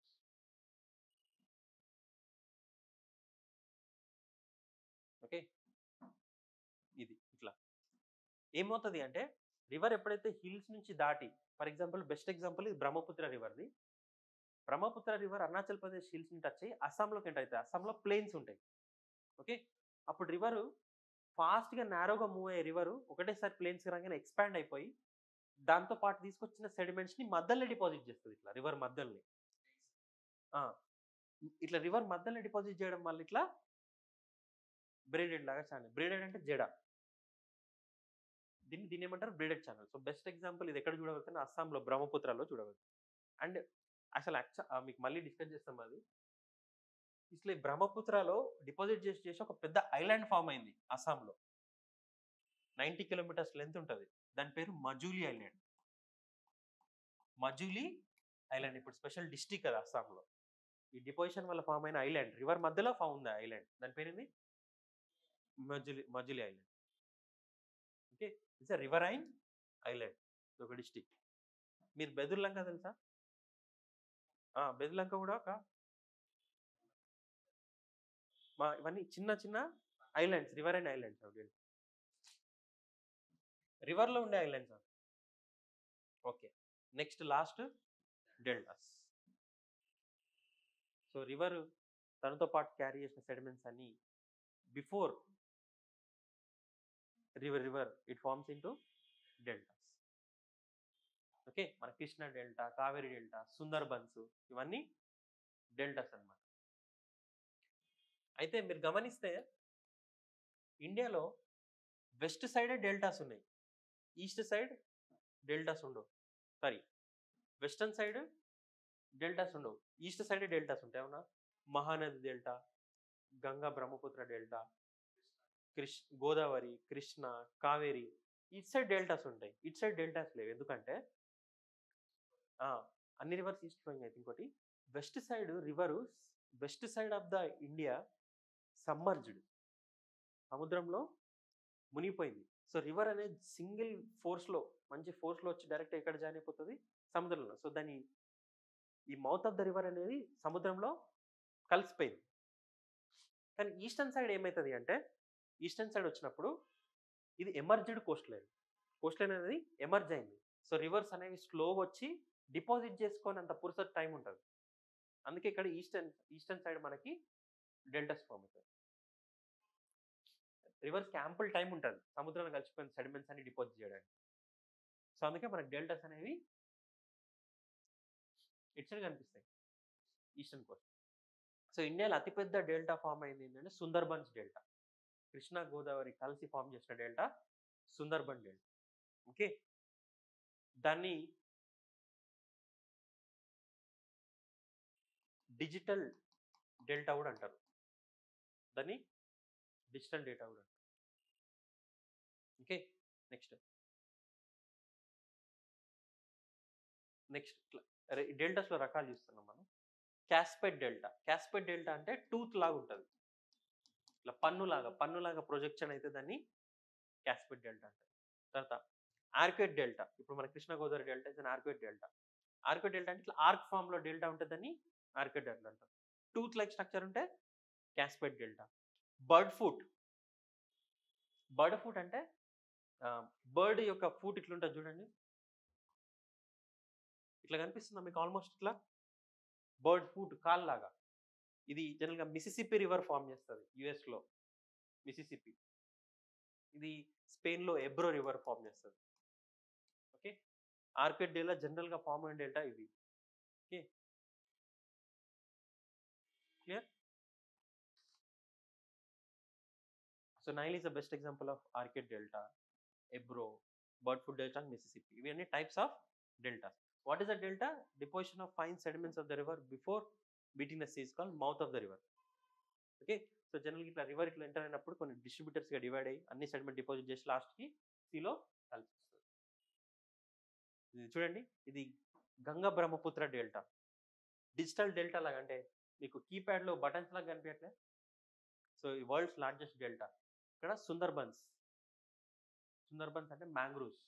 ఓకే ఇది ఇట్లా ఏమవుతుంది అంటే రివర్ ఎప్పుడైతే హిల్స్ నుంచి దాటి ఫర్ ఎగ్జాంపుల్ బెస్ట్ ఎగ్జాంపుల్ ఇది బ్రహ్మపుత్ర రివర్ది బ్రహ్మపుత్ర రివర్ అరుణాచల్ ప్రదేశ్ హిల్స్ని టచ్ అయ్యి అస్సాంలోకి ఎంటర్ అవుతాయి అస్సాంలో ప్లేన్స్ ఉంటాయి ఓకే అప్పుడు రివరు ఫాస్ట్గా నారోగా మూవ్ అయ్యే రివరు ఒకటేసారి ప్లేన్స్ రాగానే ఎక్స్పాండ్ అయిపోయి దాంతో పాటు తీసుకొచ్చిన సెడిమెంట్స్ని మధ్యలో డిపాజిట్ చేస్తుంది ఇట్లా రివర్ మధ్యలోని ఆ, ఇట్లా రివర్ మధ్యలో డిపాజిట్ చేయడం వల్ల ఇట్లా బ్రేడెడ్ లాగా ఛానల్ బ్రేడెడ్ అంటే జడ దీన్ని దీన్ని ఏమంటారు braided channel so best example ఇది ఎక్కడ చూడగలుగుతాను అస్సాంలో బ్రహ్మపుత్రలో చూడగలుగుతాం అండ్ అసలు యాక్చువల్ మీకు మళ్ళీ డిస్కస్ చేస్తాం అది ఇట్లా ఈ బ్రహ్మపుత్రలో డిపాజిట్ చేసి చేసి ఒక పెద్ద ఐలాండ్ ఫామ్ అయింది అస్సాంలో నైంటీ కిలోమీటర్స్ లెంత్ ఉంటుంది దాని పేరు మజూలి ఐలాండ్ మజూలి ఐలాండ్ ఇప్పుడు స్పెషల్ డిస్టిక్ అది అస్సాంలో ఈ డిపోజిషన్ వల్ల ఫామ్ అయిన ఐలాండ్ రివర్ మధ్యలో ఫామ్ ఉంది ఐలాండ్ దాని పేరు ఏంది Majuli Majuli island okay it's a riverine island ఇది ఒక డిస్టిక్ మీరు బెదుర్లంక తెలుసా ఆ, బెదుర్లంక కూడా ఒక మా ఇవన్నీ చిన్న చిన్న ఐలాండ్స్ రివరైన్ ఐలాండ్స్ అవి రివర్లో ఉండే ఐలాండ్స్ అవి okay next last deltas so river తనతో పాటు క్యారీ చేసిన సెడిమెంట్స్ అన్ని before river river it forms into deltas okay మన కృష్ణ డెల్టా కావేరి డెల్టా సుందర్బన్స్ ఇవన్నీ డెల్టాస్ అన్నమాట అయితే మీరు గమనిస్తే ఇండియాలో వెస్ట్ సైడే డెల్టాస్ ఉన్నాయి ఈస్ట్ సైడ్ డెల్టాస్ ఉండవు సారీ వెస్టర్న్ సైడ్ డెల్టాస్ ఉండవు ఈస్ట్ సైడ్ డెల్టాస్ ఉంటాయి అవునా Mahanadi delta Ganga Brahmaputra delta Krish Godavari Krishna Kaveri it side deltas ఉంటాయి ఇట్ సైడ్ డెల్టాస్ లేవు ఎందుకంటే ఆ, అన్ని రివర్స్ ఈస్ట్ ఫ్లోయింగ్ అయితే ఇంకోటి west side river west side of the India submerged సముద్రంలో మునిగిపోయింది సో రివర్ అనేది సింగిల్ ఫోర్స్లో మంచి ఫోర్స్లో వచ్చి డైరెక్ట్ ఎక్కడ జాయిన్ అయిపోతుంది సముద్రంలో సో దాని ఈ మౌత్ ఆఫ్ ద రివర్ అనేది సముద్రంలో కలిసిపోయింది కానీ ఈస్టర్న్ సైడ్ ఏమవుతుంది అంటే ఈస్టర్న్ సైడ్ వచ్చినప్పుడు ఇది emerged coast line coast line అనేది ఎమర్జ్ అయింది సో రివర్స్ అనేవి స్లోగా వచ్చి డిపాజిట్ చేసుకొని అంత పురుసత్ టైం ఉంటుంది అందుకే ఇక్కడ ఈస్టర్న్ ఈస్టర్న్ సైడ్ మనకి డెల్టాస్ ఫామ్ అవుతుంది రివర్స్ యాంపుల్ టైం ఉంటుంది సముద్రంలో కలిసిపోయిన సెడిమెంట్స్ అన్ని డిపాజిట్ చేయడానికి సో అందుకే మనకి డెల్టాస్ అనేవి ఇటు సైడ్ కనిపిస్తాయి ఈస్టర్న్ కోస్ట్ సో ఇండియాలో అతిపెద్ద డెల్టా ఫామ్ అయింది ఏంటంటే సుందర్బన్స్ డెల్టా కృష్ణా గోదావరి కలిసి ఫామ్ చేసిన డెల్టా సుందర్బన్ డెల్టా ఓకే దాన్ని డిజిటల్ డెల్టా కూడా అంటారు దాన్ని డిజిటల్ డేటా కూడా అంటారు ఓకే నెక్స్ట్ నెక్స్ట్ డెల్టాస్లో రకాలు చూస్తున్నాం మనం క్యాస్పెడ్ డెల్టా క్యాస్పెడ్ డెల్టా అంటే టూత్ లాగా ఉంటుంది ఇట్లా పన్నులాగా పన్నులాగా ప్రొజెక్షన్ అయితే దాన్ని క్యాస్పెడ్ డెల్టా అంటారు తర్వాత ఆర్క్వేట్ డెల్టా ఇప్పుడు మన కృష్ణ గోదావరి డెల్టా ఇది ఆర్క్వేట్ డెల్టా ఆర్క్వేట్ డెల్టా అంటే ఇట్లా ఆర్క్ ఫామ్లో డెల్టా ఉంటుందని ఆర్క్వేట్ డెల్టా అంటారు టూత్ లైక్ స్ట్రక్చర్ ఉంటే cuspate delta bird foot bird foot అంటే బర్డ్ యొక్క ఫూట్ ఇట్లుంటుంది చూడండి ఇట్లా కనిపిస్తుందా మీకు ఆల్మోస్ట్ ఇట్లా బర్డ్ ఫూట్ కాల్లాగా ఇది జనరల్గా మిసిసిపి రివర్ ఫామ్ చేస్తుంది యుఎస్లో మిసిసిపి ఇది స్పెయిన్లో ఎబ్రో రివర్ ఫామ్ చేస్తుంది ఓకే ఆర్కెడ్ డేలా జనరల్గా ఫామ్ అయిన డేటా ఇది okay clear so Nile is the best example of arcuate delta Ebro bird foot delta Mississippi ఇవన్నీ types of deltas what is the delta deposition of fine sediments of the river before beating the seas call mouth of the river okay so జనరల్గా ఇట్లా రివర్ ఇట్లా ఎంటర్ అయినప్పుడు కొన్ని డిస్ట్రిబ్యూటర్స్గా డివైడ్ అయ్యి అన్ని సెడిమెంట్ డిపాజిట్ చేసి లాస్ట్కి సీలో కలిపిస్తుంది ఇది చూడండి ఇది Ganga Brahmaputra delta digital delta లాగా అంటే మీకు కీప్యాడ్లో బటన్స్ లాగా కనిపించట్లే సో ఈ వరల్డ్స్ లార్జెస్ట్ డెల్టా ఇక్కడ సుందర్బన్స్ సుందర్బన్స్ అంటే మ్యాంగ్రూవ్స్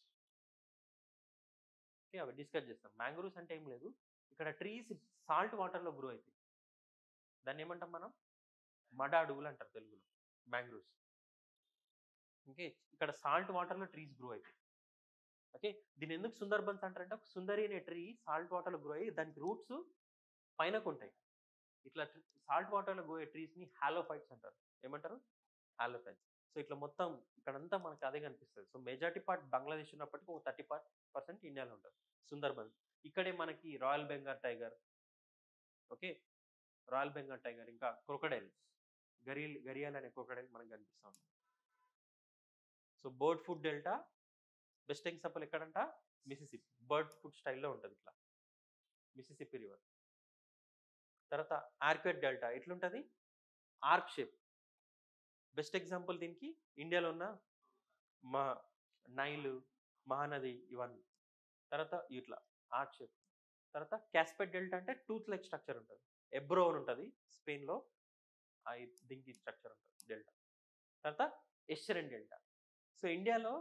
ఓకే అవి డిస్కస్ చేస్తాం మ్యాంగ్రూవ్స్ అంటే ఏం లేదు ఇక్కడ ట్రీస్ సాల్ట్ వాటర్లో గ్రో అవుతాయి దాన్ని ఏమంటాం మనం మడ అడవులు అంటారు తెలుగులో మ్యాంగ్రూవ్స్ ఓకే ఇక్కడ సాల్ట్ వాటర్లో ట్రీస్ గ్రో అవుతాయి ఓకే దీని ఎందుకు సుందర్బన్స్ అంటారంటే ఒక సుందరి అనే ట్రీ సాల్ట్ వాటర్లో గ్రో అయ్యి దానికి రూట్స్ పైనకు ఉంటాయి ఇట్లా సాల్ట్ వాటర్లో గ్రో అయ్యే ట్రీస్ని హాలోఫైట్స్ అంటారు ఏమంటారు హాలోఫైట్స్ సో ఇట్లా మొత్తం ఇక్కడంతా మనకు అదే కనిపిస్తుంది సో మెజారిటీ పార్ట్ బంగ్లాదేశ్ ఉన్నప్పటికీ ఒక థర్టీ పర్సెంట్ ఇండియాలో ఉంటుంది సుందర్బన్స్ ఇక్కడే మనకి royal Bengal tiger okay royal Bengal tiger ఇంకా క్రొకడైల్స్ గరియల్ గరియాల్ అనే క్రొకడైల్ మనకు కనిపిస్తూ ఉంటుంది so bird foot delta best example ఎక్కడంట మిసిసిపి బర్డ్ ఫుడ్ స్టైల్లో ఉంటుంది ఇట్లా మిసిసిపి రివర్ తర్వాత ఆర్క్వెట్ డెల్టా ఎట్లుంటుంది ఆర్క్ షేప్ బెస్ట్ ఎగ్జాంపుల్ దీనికి ఇండియాలో ఉన్న మా నైలు మహానది ఇవన్నీ తర్వాత ఇట్లా ఆర్క్ షేప్ తర్వాత క్యాస్పెట్ డెల్టా అంటే టూత్ లైక్ స్ట్రక్చర్ ఉంటుంది ఎబ్రో అని ఉంటుంది స్పెయిన్లో ఆ దీనికి స్ట్రక్చర్ ఉంటుంది డెల్టా తర్వాత ఎస్చరెన్ డెల్టా సో ఇండియాలో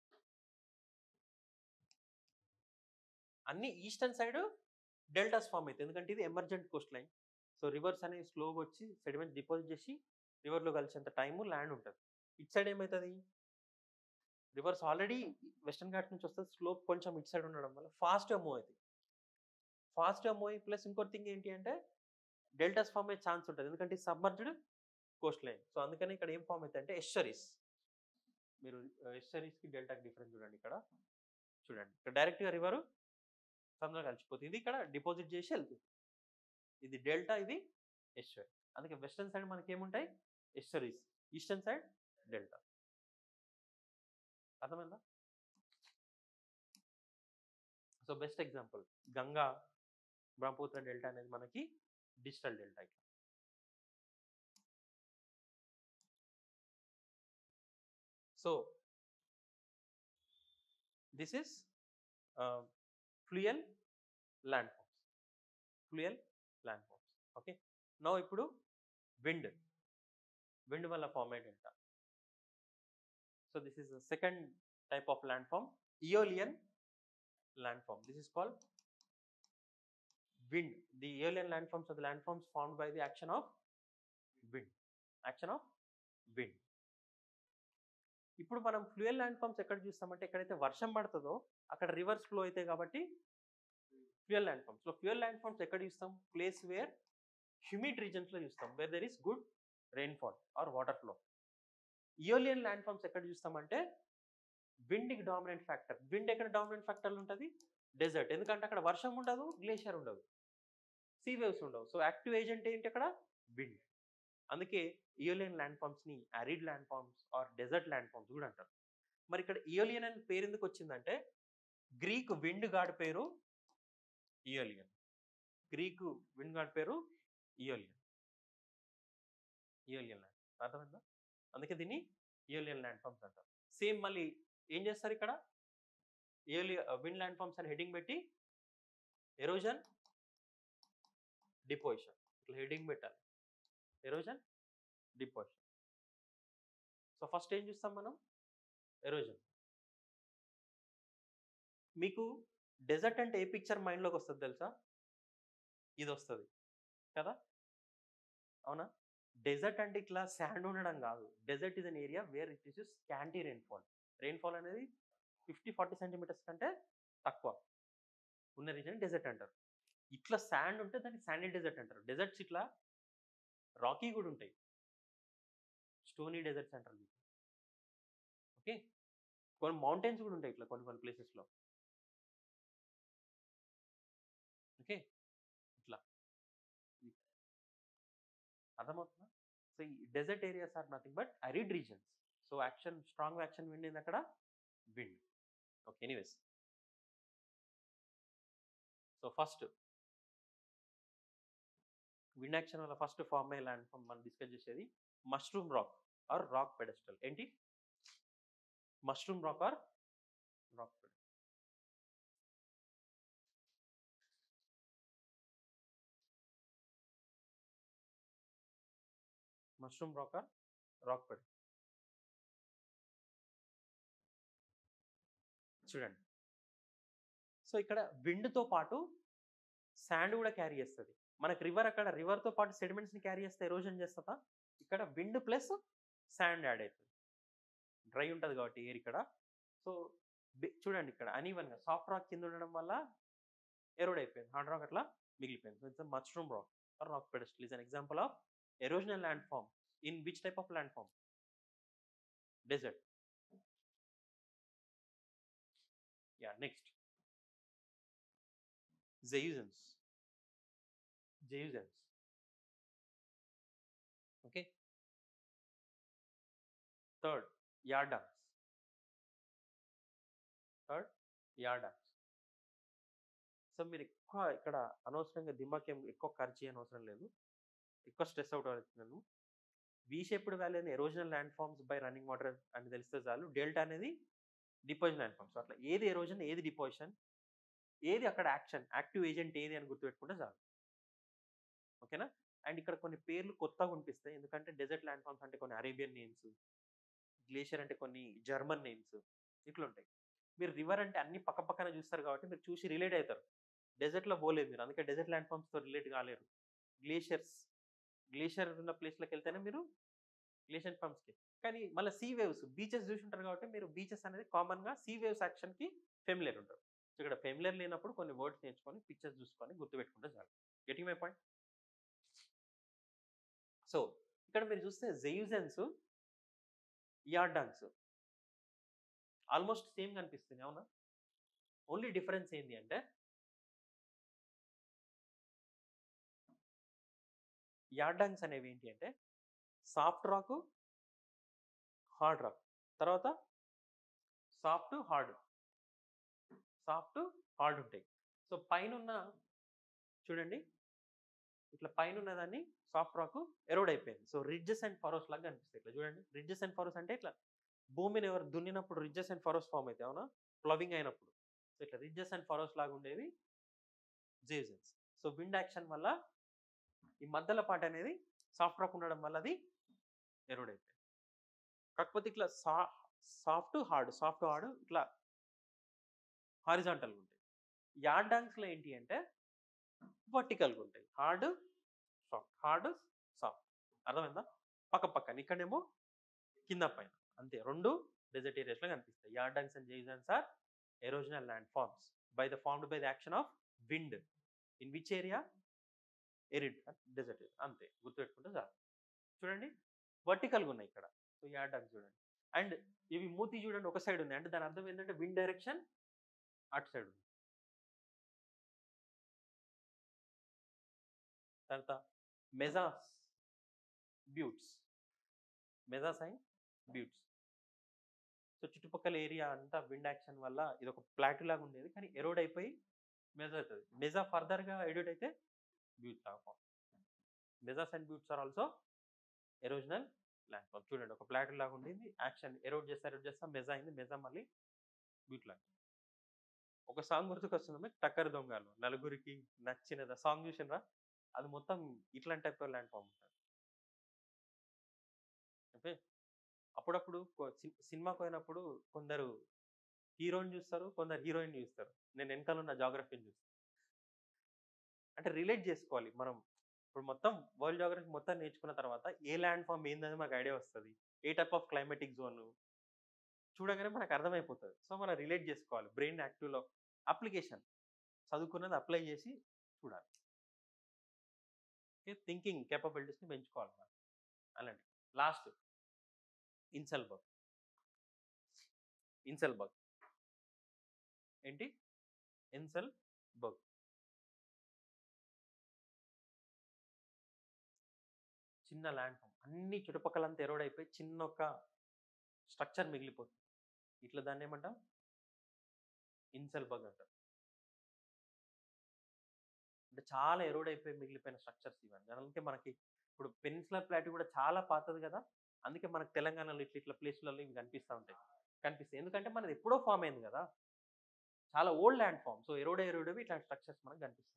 అన్ని ఈస్టర్న్ సైడ్ డెల్టాస్ ఫామ్ అవుతాయి ఎందుకంటే ఇది emergent coast line so rivers అనేవి స్లోగా వచ్చి సెడిమెంట్ డిపాజిట్ చేసి రివర్లో కలిసేంత టైము ల్యాండ్ ఉంటుంది ఇట్ సైడ్ ఏమవుతుంది రివర్స్ ఆల్రెడీ వెస్టర్న్ ఘాట్ నుంచి వస్తుంది స్లోప్ కొంచెం ఇట్ సైడ్ ఉండడం వల్ల ఫాస్ట్గా మూవ్ అవుతుంది ఫాస్ట్గా మూవ్ అయ్యి ప్లస్ ఇంకో థింగ్ ఏంటి అంటే డెల్టాస్ ఫామ్ అయ్యే ఛాన్స్ ఉంటుంది ఎందుకంటే సబ్మర్జ్డ్ కోస్ట్ లైన్ సో అందుకని ఇక్కడ ఏం ఫామ్ అవుతాయి అంటే ఎస్టరీస్ మీరు ఎస్టరీస్కి డెల్టాకి డిఫరెన్స్ చూడండి ఇక్కడ చూడండి ఇక్కడ డైరెక్ట్గా రివర్ సముద్రం కలిసిపోతుంది ఇది ఇక్కడ డిపాజిట్ చేసి వెళ్తుంది ఇది డెల్టా ఇది ఎస్టరీ అందుకే వెస్టర్న్ సైడ్ మనకి ఏముంటాయి ఎస్టరీస్ ఈస్టర్న్ సైడ్ డెల్టా అర్థమైందా so best example Ganga Brahmaputra delta అనేది మనకి డిజిటల్ డెల్టా ఇట్లా so this is fluvial land forms fluvial land forms okay no ఇప్పుడు విండ్ విండ్ వల్ల ఫామ్ అయ్యే delta so this is the second type of land form aeolian landform. This is called wind. The aeolian landforms are the landforms formed by the action of wind. Action of wind. ఇప్పుడు మనం ఫ్లూయల్ ల్యాండ్ ఫామ్స్ ఎక్కడ చూస్తామంటే ఎక్కడైతే వర్షం పడుతుందో అక్కడ రివర్స్ ఫ్లో అవుతాయి కాబట్టి ఫ్లూయల్ ల్యాండ్ ఫామ్స్ లో ఫ్లూయల్ ల్యాండ్ ఫామ్స్ ఎక్కడ చూస్తాం ప్లేస్ వేర్ హ్యూమిడ్ రీజన్స్లో చూస్తాం where there is good rainfall or water flow aeolian land forms ఎక్కడ చూస్తామంటే విండ్కి డామినెంట్ ఫ్యాక్టర్ విండ్ ఎక్కడ డామినెంట్ ఫ్యాక్టర్లు ఉంటుంది డెజర్ట్ ఎందుకంటే అక్కడ వర్షం ఉండదు గ్లేషియర్ ఉండదు సీ వేవ్స్ ఉండవు సో యాక్టివ్ ఏజెంట్ ఏంటి అక్కడ విండ్ అందుకే ఇయోలియన్ ల్యాండ్ ఫామ్స్ని arid land forms or desert land forms కూడా అంటారు మరి ఇక్కడ ఇయోలియన్ అని పేరు ఎందుకు వచ్చిందంటే గ్రీక్ విండ్ గాడ్ పేరు ఇయోలియన్ గ్రీకు విండ్ గాడ్ పేరు ఇయోలియన్ ఇయోలియన్ ల్యాండ్ అర్థమైందా అందుకే దీన్ని ఇయోలియన్ ల్యాండ్ ఫామ్స్ అంటారు సేమ్ మళ్ళీ ఏం చేస్తారు ఇక్కడ ఇయోలి విండ్ ల్యాండ్ ఫామ్స్ అని హెడింగ్ పెట్టి ఎరోజన్ డిపోజిషన్ ఇట్లా హెడింగ్ పెట్టాలి ఎరోజన్ డిపోజిషన్ సో ఫస్ట్ ఏం చూస్తాం మనం ఎరోజన్ మీకు డెజర్ట్ అంటే ఏ పిక్చర్ మైండ్లోకి వస్తుంది తెలుసా ఇది వస్తుంది కదా అవునా డెజర్ట్ అంటే ఇట్లా శాండ్ ఉండడం కాదు desert is an area where it is scanty rainfall rainfall అనేది ఫిఫ్టీ ఫార్టీ సెంటీమీటర్స్ కంటే తక్కువ ఉన్న రీజన్ డెజర్ట్ అంటారు ఇట్లా శాండ్ ఉంటే దాన్ని శాండీ డెజర్ట్ అంటారు డెజర్ట్స్ ఇట్లా రాకీ కూడా ఉంటాయి స్టోనీ డెజర్ట్స్ అంటారు వీటిని. ఓకే కొన్ని మౌంటైన్స్ కూడా ఉంటాయి ఇట్లా కొన్ని కొన్ని ప్లేసెస్లో ఓకే ఇట్లా అర్థమవుతుందా సో ఈ desert areas are nothing but arid regions so action strong action wind ఏంది అక్కడ wind okay anyways so first wind action వల్ల ఫస్ట్ ఫార్మ్ అయ్యే ల్యాండ్ ఫామ్ మనం డిస్కస్ చేసేది mushroom rock or rock pedestal ఏంటి mushroom rock or rock pedestal mushroom rock or rock pedestal చూడండి సో ఇక్కడ విండ్తో పాటు శాండ్ కూడా క్యారీ చేస్తుంది మనకు రివర్ అక్కడ రివర్తో పాటు సెడిమెంట్స్ని క్యారీ చేస్తే ఎరోజన్ చేస్తుందా ఇక్కడ విండ్ ప్లస్ శాండ్ యాడ్ అవుతుంది డ్రై ఉంటుంది కాబట్టి ఎయిర్ ఇక్కడ సో చూడండి ఇక్కడ అనీవన్గా సాఫ్ట్ రాక్ కింద ఉండడం వల్ల ఎరోడ్ అయిపోయింది హార్డ్ రాక్ అట్లా మిగిలిపోయింది so it's mushroom rock or rock pedestal is an example of erosional land form in which type of land form desert yeah next Zayusans. Zayusans. Okay. Third, Yardans. Third, Yardans. So మీరు ఎక్కువ ఇక్కడ అనవసరంగా దిమాక్ ఏం ఎక్కువ ఖర్చు చేయని అవసరం లేదు ఎక్కువ స్ట్రెస్ అవుట్ అవుతున్నాను వి షేప్డ్ వ్యాలీ అనేది erosional land forms by running water అని తెలిస్తే చాలు డెల్టా అనేది డిపోజిషన్ ల్యాండ్ ఫార్మ్స్ అట్లా ఏది ఎరోజన్ ఏది డిపోజిషన్ ఏది అక్కడ యాక్షన్ యాక్టివ్ ఏజెంట్ ఏది అని గుర్తుపెట్టుకుంటే చాలు ఓకేనా అండ్ ఇక్కడ కొన్ని పేర్లు కొత్తగా కనిపిస్తాయి ఎందుకంటే డెజర్ట్ ల్యాండ్ ఫార్మ్స్ అంటే కొన్ని అరేబియన్ నేమ్స్ గ్లేషియర్ అంటే కొన్ని జర్మన్ నేమ్స్ ఇట్లా ఉంటాయి మీరు రివర్ అంటే అన్ని పక్క పక్కన చూస్తారు కాబట్టి మీరు చూసి రిలేట్ అవుతారు డెజర్ట్లో పోలేదు మీరు అందుకే డెజర్ట్ ల్యాండ్ ఫార్మ్స్తో రిలేట్ కాలేరు గ్లేషియర్స్ గ్లేషియర్ ఉన్న ప్లేస్లోకి వెళ్తేనే మీరు గ్లేషియర్ ఫార్మ్స్కి కానీ మళ్ళీ సీ వేవ్స్ బీచెస్ చూసి ఉంటారు కాబట్టి మీరు బీచెస్ అనేది కామన్గా సీ వేవ్స్ యాక్షన్కి ఫెమిలియర్ ఉంటారు సో ఇక్కడ ఫెమిలియర్ లేనప్పుడు కొన్ని వర్డ్స్ నేర్చుకొని పిక్చర్స్ చూసుకొని గుర్తుపెట్టుకుంటే చాలు గెటింగ్ మై పాయింట్ సో ఇక్కడ మీరు చూస్తే జెయూజెన్స్ యార్డాన్స్ ఆల్మోస్ట్ సేమ్ కనిపిస్తుంది అవునా ఓన్లీ డిఫరెన్స్ ఏంటి అంటే యార్డాంగ్స్ అనేవి ఏంటి అంటే సాఫ్ట్ రాక్ హార్డ్ రాక్ తర్వాత సాఫ్ట్ హార్డ్ సాఫ్ట్ హార్డ్ ఉంటాయి సో పైన ఉన్న చూడండి ఇట్లా పైన ఉన్నదాన్ని సాఫ్ట్ రాక్ ఎరోడ్ అయిపోయింది సో రిడ్జెస్ అండ్ ఫరోస్ లాగా కనిపిస్తాయి ఇట్లా చూడండి రిడ్జెస్ అండ్ ఫరోస్ అంటే ఇట్లా భూమిని ఎవరు దున్నినప్పుడు రిడ్జెస్ అండ్ ఫరోస్ ఫామ్ అవుతాయి అవునా ప్లవింగ్ అయినప్పుడు సో ఇట్లా రిడ్జెస్ అండ్ ఫరోస్ లాగా ఉండేవి జేజన్స్ సో విండ్ యాక్షన్ వల్ల ఈ మధ్యలో పాట అనేది సాఫ్ట్ రాక్ ఉండడం వల్ల అది ఎరోడ్ అయిపోయింది కాకపోతే ఇట్లా సా సాఫ్ట్ హార్డ్ సాఫ్ట్ హార్డ్ ఇట్లా హారిజాంటల్గా ఉంటాయి యార్డ్ డాంగ్స్లో ఏంటి అంటే వర్టికల్గా ఉంటాయి హార్డ్ సాఫ్ట్ హార్డ్ సాఫ్ట్ అర్థమైందా పక్క పక్కన ఇక్కడేమో కింద పైన అంతే రెండు డెజర్ట్ ఏరియాస్లో కనిపిస్తాయి yardangs and zeugens are erosional land forms by the formed by the action of wind in which area arid desert area అంతే గుర్తుపెట్టుకుంటే చాలు చూడండి వర్టికల్గా ఉన్నాయి ఇక్కడ సో యార్డ్ డాంగ్స్ చూడండి అండ్ ఇవి మూతి చూడండి ఒక సైడ్ ఉన్నాయి అంటే దాని అర్థం ఏంటంటే విండ్ డైరెక్షన్ అటు సైడ్ ఉంది తర్వాత mesas buttes mesas and buttes so చుట్టుపక్కల ఏరియా అంతా విండ్ యాక్షన్ వల్ల ఇది ఒక ప్లాట్ లాగా ఉండేది కానీ ఎరోడ్ అయిపోయి మెజా అవుతుంది మెజా ఫర్దర్గా ఎడిట్ అయితే బ్యూట్స్ లాగా form mesas and buttes are also erosional land form చూడండి ఒక ప్లాట్ లాగా ఉండేది యాక్షన్ ఎరోడ్ చేస్తా ఎరోడ్ చేస్తా మెజా అయింది మెజా మళ్ళీ బ్యూట్ లాగా ఒక సాంగ్ గుర్తుకొస్తుంది మీకు టక్కర్ దొంగలు నలుగురికి నచ్చినది సాంగ్ చూసినరా అది మొత్తం ఇట్లాంటి టైప్ ల్యాండ్ ఫామ్ ఉంటుంది ఓకే అప్పుడప్పుడు కొ- సి- సినిమాకి పోయినప్పుడు కొందరు హీరోని చూస్తారు కొందరు హీరోయిన్ చూస్తారు నేను వెనకాల ఉన్న జాగ్రఫీని చూస్తాను అంటే రిలేట్ చేసుకోవాలి మనం ఇప్పుడు మొత్తం వరల్డ్ జాగ్రఫీ మొత్తం నేర్చుకున్న తర్వాత ఏ ల్యాండ్ ఫామ్ ఏందని మాకు ఐడియా వస్తుంది ఏ టైప్ ఆఫ్ క్లైమేటిక్ జోన్ చూడగానే మనకు అర్థమైపోతుంది సో మనం రిలేట్ చేసుకోవాలి బ్రెయిన్ యాక్టివ్లో అప్లికేషన్ చదువుకున్నది అప్లై చేసి చూడాలి థింకింగ్ కేపబిలిటీస్ని పెంచుకోవాలి మనం అలాంటి last inselberg inselberg ఏంటి ఇన్సెల్ బగ్ చిన్న ల్యాండ్ ఫామ్ అన్ని చుట్టుపక్కలంతా ఎరోడ్ అయిపోయి చిన్న ఒక స్ట్రక్చర్ మిగిలిపోతుంది ఇట్లా దాన్ని ఏమంటాం ఇన్సెల్ బగ్ అంటారు అంటే చాలా ఎరోడ్ అయిపోయి మిగిలిపోయిన స్ట్రక్చర్స్ ఇవన్నీ అందుకే మనకి ఇప్పుడు పెనిన్సులర్ ప్లాట్ కూడా చాలా పాతది కదా అందుకే మనకు తెలంగాణలో ఇట్లా ఇట్లా ప్లేస్లలో ఇవి కనిపిస్తూ ఉంటాయి కనిపిస్తాయి ఎందుకంటే మనది ఎప్పుడో ఫామ్ అయింది కదా చాలా old land form so erode ఎరోడవి ఇట్లాంటి స్ట్రక్చర్స్ మనకు కనిపిస్తాయి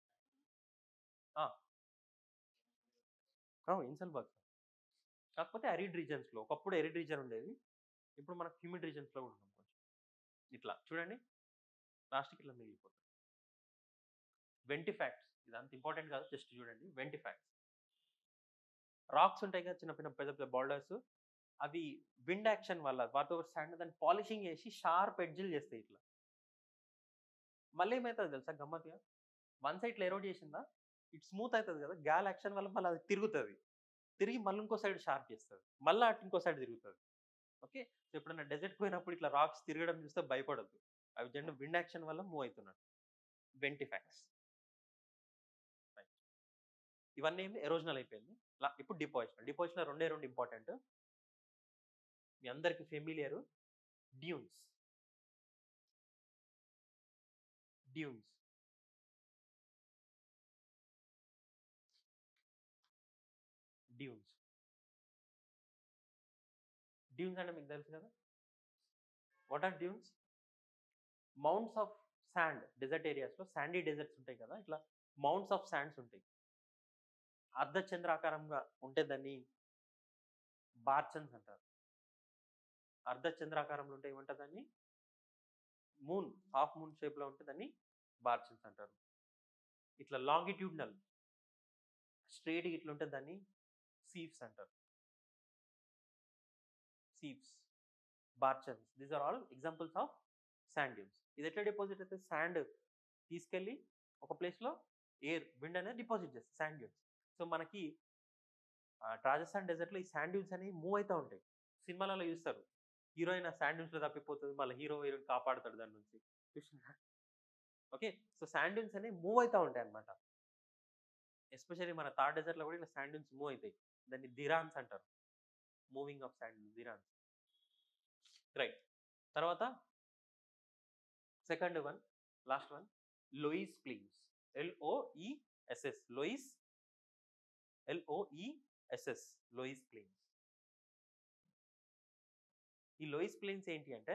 ఇన్సెల్ బగ్స్ కాకపోతే అరిడ్ రీజన్స్లో ఒకప్పుడు ఎరిడ్ రీజన్ ఉండేది ఇప్పుడు మనకు హ్యూమిడ్ రీజన్స్లో ఉన్నాం కొంచెం ఇట్లా చూడండి లాస్ట్కి ఇట్లా మిగిలిపోతుంది వెంటిఫాక్ట్స్ ఇది అంత ఇంపార్టెంట్ కాదు జస్ట్ చూడండి వెంటిఫాక్ట్స్ రాక్స్ ఉంటాయి కదా చిన్న చిన్న పెద్ద పెద్ద బాల్డర్స్ అవి విండ్ యాక్షన్ వల్ల వాటితో స్టాండ్ దాన్ని పాలిషింగ్ చేసి షార్ప్ ఎడ్జిల్ చేస్తాయి ఇట్లా మళ్ళీ ఏమవుతుంది తెలుసా గమ్మత్తుగా వన్ సైడ్ ఎరోడ్ చేసిందా ఇట్ స్మూత్ అవుతుంది కదా గ్యాల్ యాక్షన్ వల్ల మళ్ళీ అది తిరుగుతుంది తిరిగి మళ్ళీ ఇంకో సైడ్ షార్ప్ చేస్తుంది మళ్ళీ అటు ఇంకో సైడ్ తిరుగుతుంది ఓకే సో ఎప్పుడైనా డెజర్ట్ పోయినప్పుడు ఇట్లా రాక్స్ తిరగడం చూస్తే భయపడద్దు అవి జెండు విండ్ యాక్షన్ వల్ల మూవ్ అవుతున్నాడు వెంటిఫాక్స్ ఇవన్నీ ఏమి ఎరోజనల్ అయిపోయింది లా- ఇప్పుడు డిపాజిషన్ డిపాజిషన్ రెండే రెండు ఇంపార్టెంట్ మీ అందరికి familiar dunes dunes dunes dunes అంటే మీకు తెలుసు కదా what are dunes mounts of sand desert ఏరియాస్లో శాండీ డెజర్ట్స్ ఉంటాయి కదా ఇట్లా మౌంట్స్ ఆఫ్ శాండ్స్ ఉంటాయి అర్ధచంద్రాకారంగా ఉంటే దాన్ని బార్చన్స్ అంటారు అర్ధచంద్రాకారంలో ఉంటే ఏమంటారు దాన్ని మూన్ హాఫ్ మూన్ షేప్లో ఉంటే దాన్ని బార్చన్స్ అంటారు ఇట్లా లాంగిట్యూడ్నల్ స్ట్రేట్ ఇట్లా ఉంటే దాన్ని సీవ్స్ అంటారు సీవ్స్ barchans these are all examples of sand dunes ఇది ఎట్లా డిపాజిట్ అయితే శాండ్ తీసుకెళ్ళి ఒక ప్లేస్లో ఎయిర్ విండ్ అనేది డిపాజిట్ చేస్తుంది శాండ్ డ్యూన్స్ సో మనకి ఆ, రాజస్థాన్ డెజర్ట్లో ఈ శాండ్ డ్యూన్స్ అనేవి మూవ్ అవుతూ ఉంటాయి సినిమాలలో చూస్తారు హీరోయిన్ ఆ శాండ్ డ్యూన్స్లో తప్పిపోతుంది మళ్ళీ హీరో హీరోయిన్ కాపాడుతాడు దాని నుంచి చూసినా ఓకే సో శాండ్ డ్యూన్స్ అనేవి మూవ్ అవుతూ ఉంటాయి అనమాట ఎస్పెషల్లీ మన థార్ డెజర్ట్లో కూడా ఇలా శాండ్ డ్యూన్స్ మూవ్ అవుతాయి దాన్ని దిరాన్స్ అంటారు మూవింగ్ ఆఫ్ శాండ్ దిరాన్స్ రైట్ తర్వాత second one last one loess plains L O E S S loess L O E S S loess plains ఈ లోయిస్ ప్లేన్స్ ఏంటి అంటే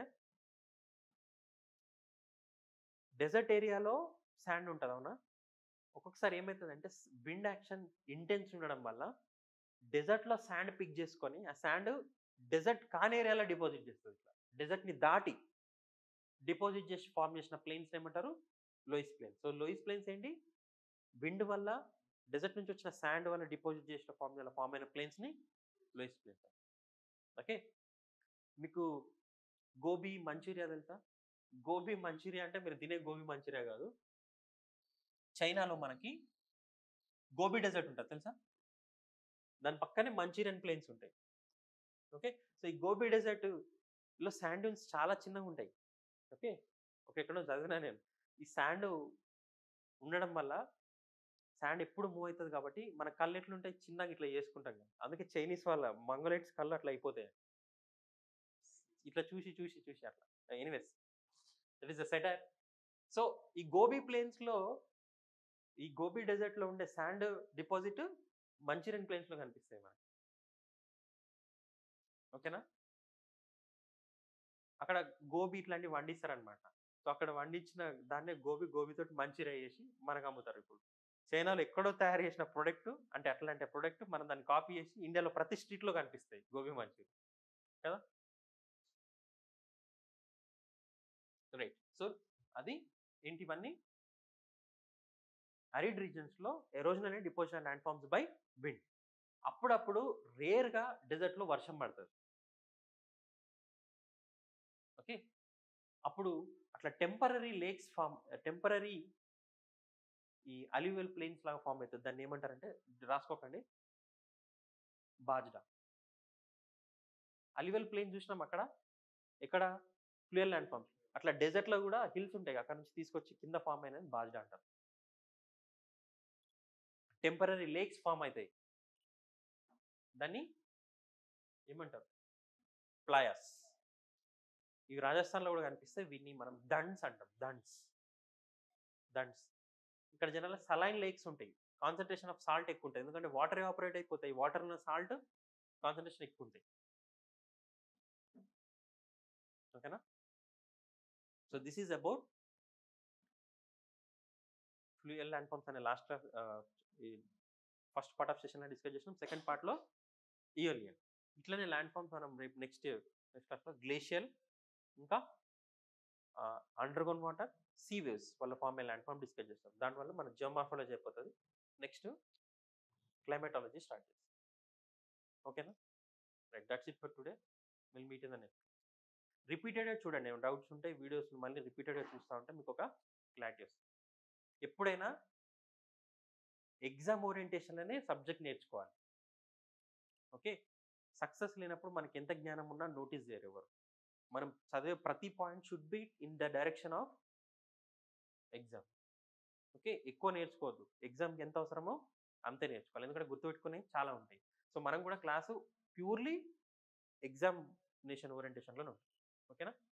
డెజర్ట్ ఏరియాలో శాండ్ ఉంటుంది అవునా ఒక్కొక్కసారి ఏమవుతుందంటే విండ్ యాక్షన్ ఇంటెన్స్ ఉండడం వల్ల డెజర్ట్లో శాండ్ పిక్ చేసుకొని ఆ శాండ్ డెజర్ట్ కాని ఏరియాలో డిపాజిట్ చేస్తుంది ఇట్లా డెజర్ట్ని దాటి డిపాజిట్ చేసి ఫామ్ చేసిన ప్లేన్స్ ఏమంటారు loess plains so loess plains ఏంటి విండ్ వల్ల డెజర్ట్ నుంచి వచ్చిన శాండ్ వల్ల డిపాజిట్ చేసిన ఫామ్ వల్ల ఫామ్ అయిన ప్లేన్స్ని లోయిస్ ప్లేన్స్ ఓకే మీకు గోబీ మంచూరియా తెలుసా గోబీ మంచూరియా అంటే మీరు తినే గోబీ మంచూరియా కాదు చైనాలో మనకి గోబీ డెజర్ట్ ఉంటుంది తెలుసా దాని పక్కనే మంచూరియన్ ప్లేన్స్ ఉంటాయి ఓకే సో ఈ గోబీ డెజర్ట్లో శాండ్ డ్యూన్స్ చాలా చిన్నగా ఉంటాయి ఓకే ఒక ఎక్కడో చదివినా నేను ఈ శాండ్ ఉండడం వల్ల శాండ్ ఎప్పుడు మూవ్ అవుతుంది కాబట్టి మన కళ్ళు ఎట్లుంటాయి చిన్నగా ఇట్లా చేసుకుంటాం కదా అందుకే చైనీస్ వాళ్ళ మంగోలైట్స్ కళ్ళు అట్లా అయిపోతాయి ఇట్లా చూసి చూసి చూసి అట్లా anyways that is the setter so ఈ గోబీ ప్లేన్స్లో ఈ గోబీ డెజర్ట్లో ఉండే శాండ్ డిపాజిట్ మంచూరియన్ ప్లేన్స్లో కనిపిస్తాయి మనకి ఓకేనా అక్కడ గోబీ ఇట్లాంటివి వండిస్తారనమాట సో అక్కడ వండించిన దాన్నే గోబీ గోబీతో మంచూరియా చేసి మనకు అమ్ముతారు ఇప్పుడు చైనాలో ఎక్కడో తయారు చేసిన ప్రోడక్ట్ అంటే అట్లాంటి ప్రోడక్ట్ మనం దాన్ని కాపీ చేసి ఇండియాలో ప్రతి స్ట్రీట్లో కనిపిస్తాయి గోబీ మంచూరియా కదా రైట్ సో అది ఏంటి ఇవన్నీ అరిడ్ రీజన్స్లో ఎరోజన్ అనే deposition land forms by wind అప్పుడప్పుడు రేర్గా డెజర్ట్లో వర్షం పడుతుంది ఓకే అప్పుడు అట్లా టెంపరీ లేక్స్ ఫామ్ టెంపరీ ఈ అలివెల్ ప్లేన్స్ లాగా ఫామ్ అవుతుంది దాన్ని ఏమంటారంటే రాసుకోకండి బాజ్డా అలివెల్ ప్లేన్ చూసినాం అక్కడ ఎక్కడ ఫ్లూయల్ ల్యాండ్ ఫామ్స్ అట్లా డెజర్ట్లో కూడా హిల్స్ ఉంటాయి అక్కడ నుంచి తీసుకొచ్చి కింద ఫామ్ అయినది బాజ్డా అంటారు టెంపరీ లేక్స్ ఫామ్ అవుతాయి దాన్ని ఏమంటారు ప్లాయస్ ఇవి రాజస్థాన్లో కూడా కనిపిస్తాయి వీటిని మనం దండ్స్ అంటాం దండ్స్ దండ్స్ ఇక్కడ జనరల్ సలైన్ లేక్స్ ఉంటాయి కాన్సన్ట్రేషన్ ఆఫ్ సాల్ట్ ఎక్కువ ఉంటుంది ఎందుకంటే వాటర్ ఎవాపరేట్ అయిపోతాయి వాటర్ ఉన్న సాల్ట్ కాన్సన్ట్రేషన్ ఎక్కువ ఉంటాయి ఓకేనా so this is about fluvial land forms అనే లాస్ట్ ఈ ఫస్ట్ పార్ట్ ఆఫ్ సెషన్లో డిస్కస్ చేసినాం సెకండ్ పార్ట్లో ఇయర్లియన్ ఇట్లనే ల్యాండ్ ఫామ్స్ మనం రేపు నెక్స్ట్ నెక్స్ట్ క్లాస్లో గ్లేషియల్ ఇంకా అండర్గ్రౌండ్ వాటర్ సీ వేవ్స్ వాళ్ళ ఫామ్ ల్యాండ్ ఫామ్ డిస్కస్ చేస్తాం దానివల్ల మన జియోమార్ఫాలజీ అయిపోతుంది నెక్స్ట్ క్లైమేటాలజీ స్టార్ట్ చేస్తాం ఓకేనా right that's it for today will meet in the next రిపీటెడ్గా చూడండి ఏమైనా డౌట్స్ ఉంటే వీడియోస్ మళ్ళీ రిపీటెడ్గా చూస్తూ ఉంటే మీకు ఒక క్లారిటీ వస్తుంది ఎప్పుడైనా ఎగ్జామ్ ఓరియంటేషన్ అనే సబ్జెక్ట్ నేర్చుకోవాలి ఓకే సక్సెస్ లేనప్పుడు మనకి ఎంత జ్ఞానం ఉన్నా నోటీస్ చేయరు ఎవరు మనం చదివే ప్రతి point should be in the direction of exam okay ఎక్కువ నేర్చుకోవద్దు ఎగ్జామ్కి ఎంత అవసరమో అంతే నేర్చుకోవాలి ఎందుకంటే గుర్తుపెట్టుకునే చాలా ఉంటాయి సో మనం కూడా క్లాసు ప్యూర్లీ ఎగ్జామినేషన్ ఓరియంటేషన్లోనే ఉంటుంది ఓకేనా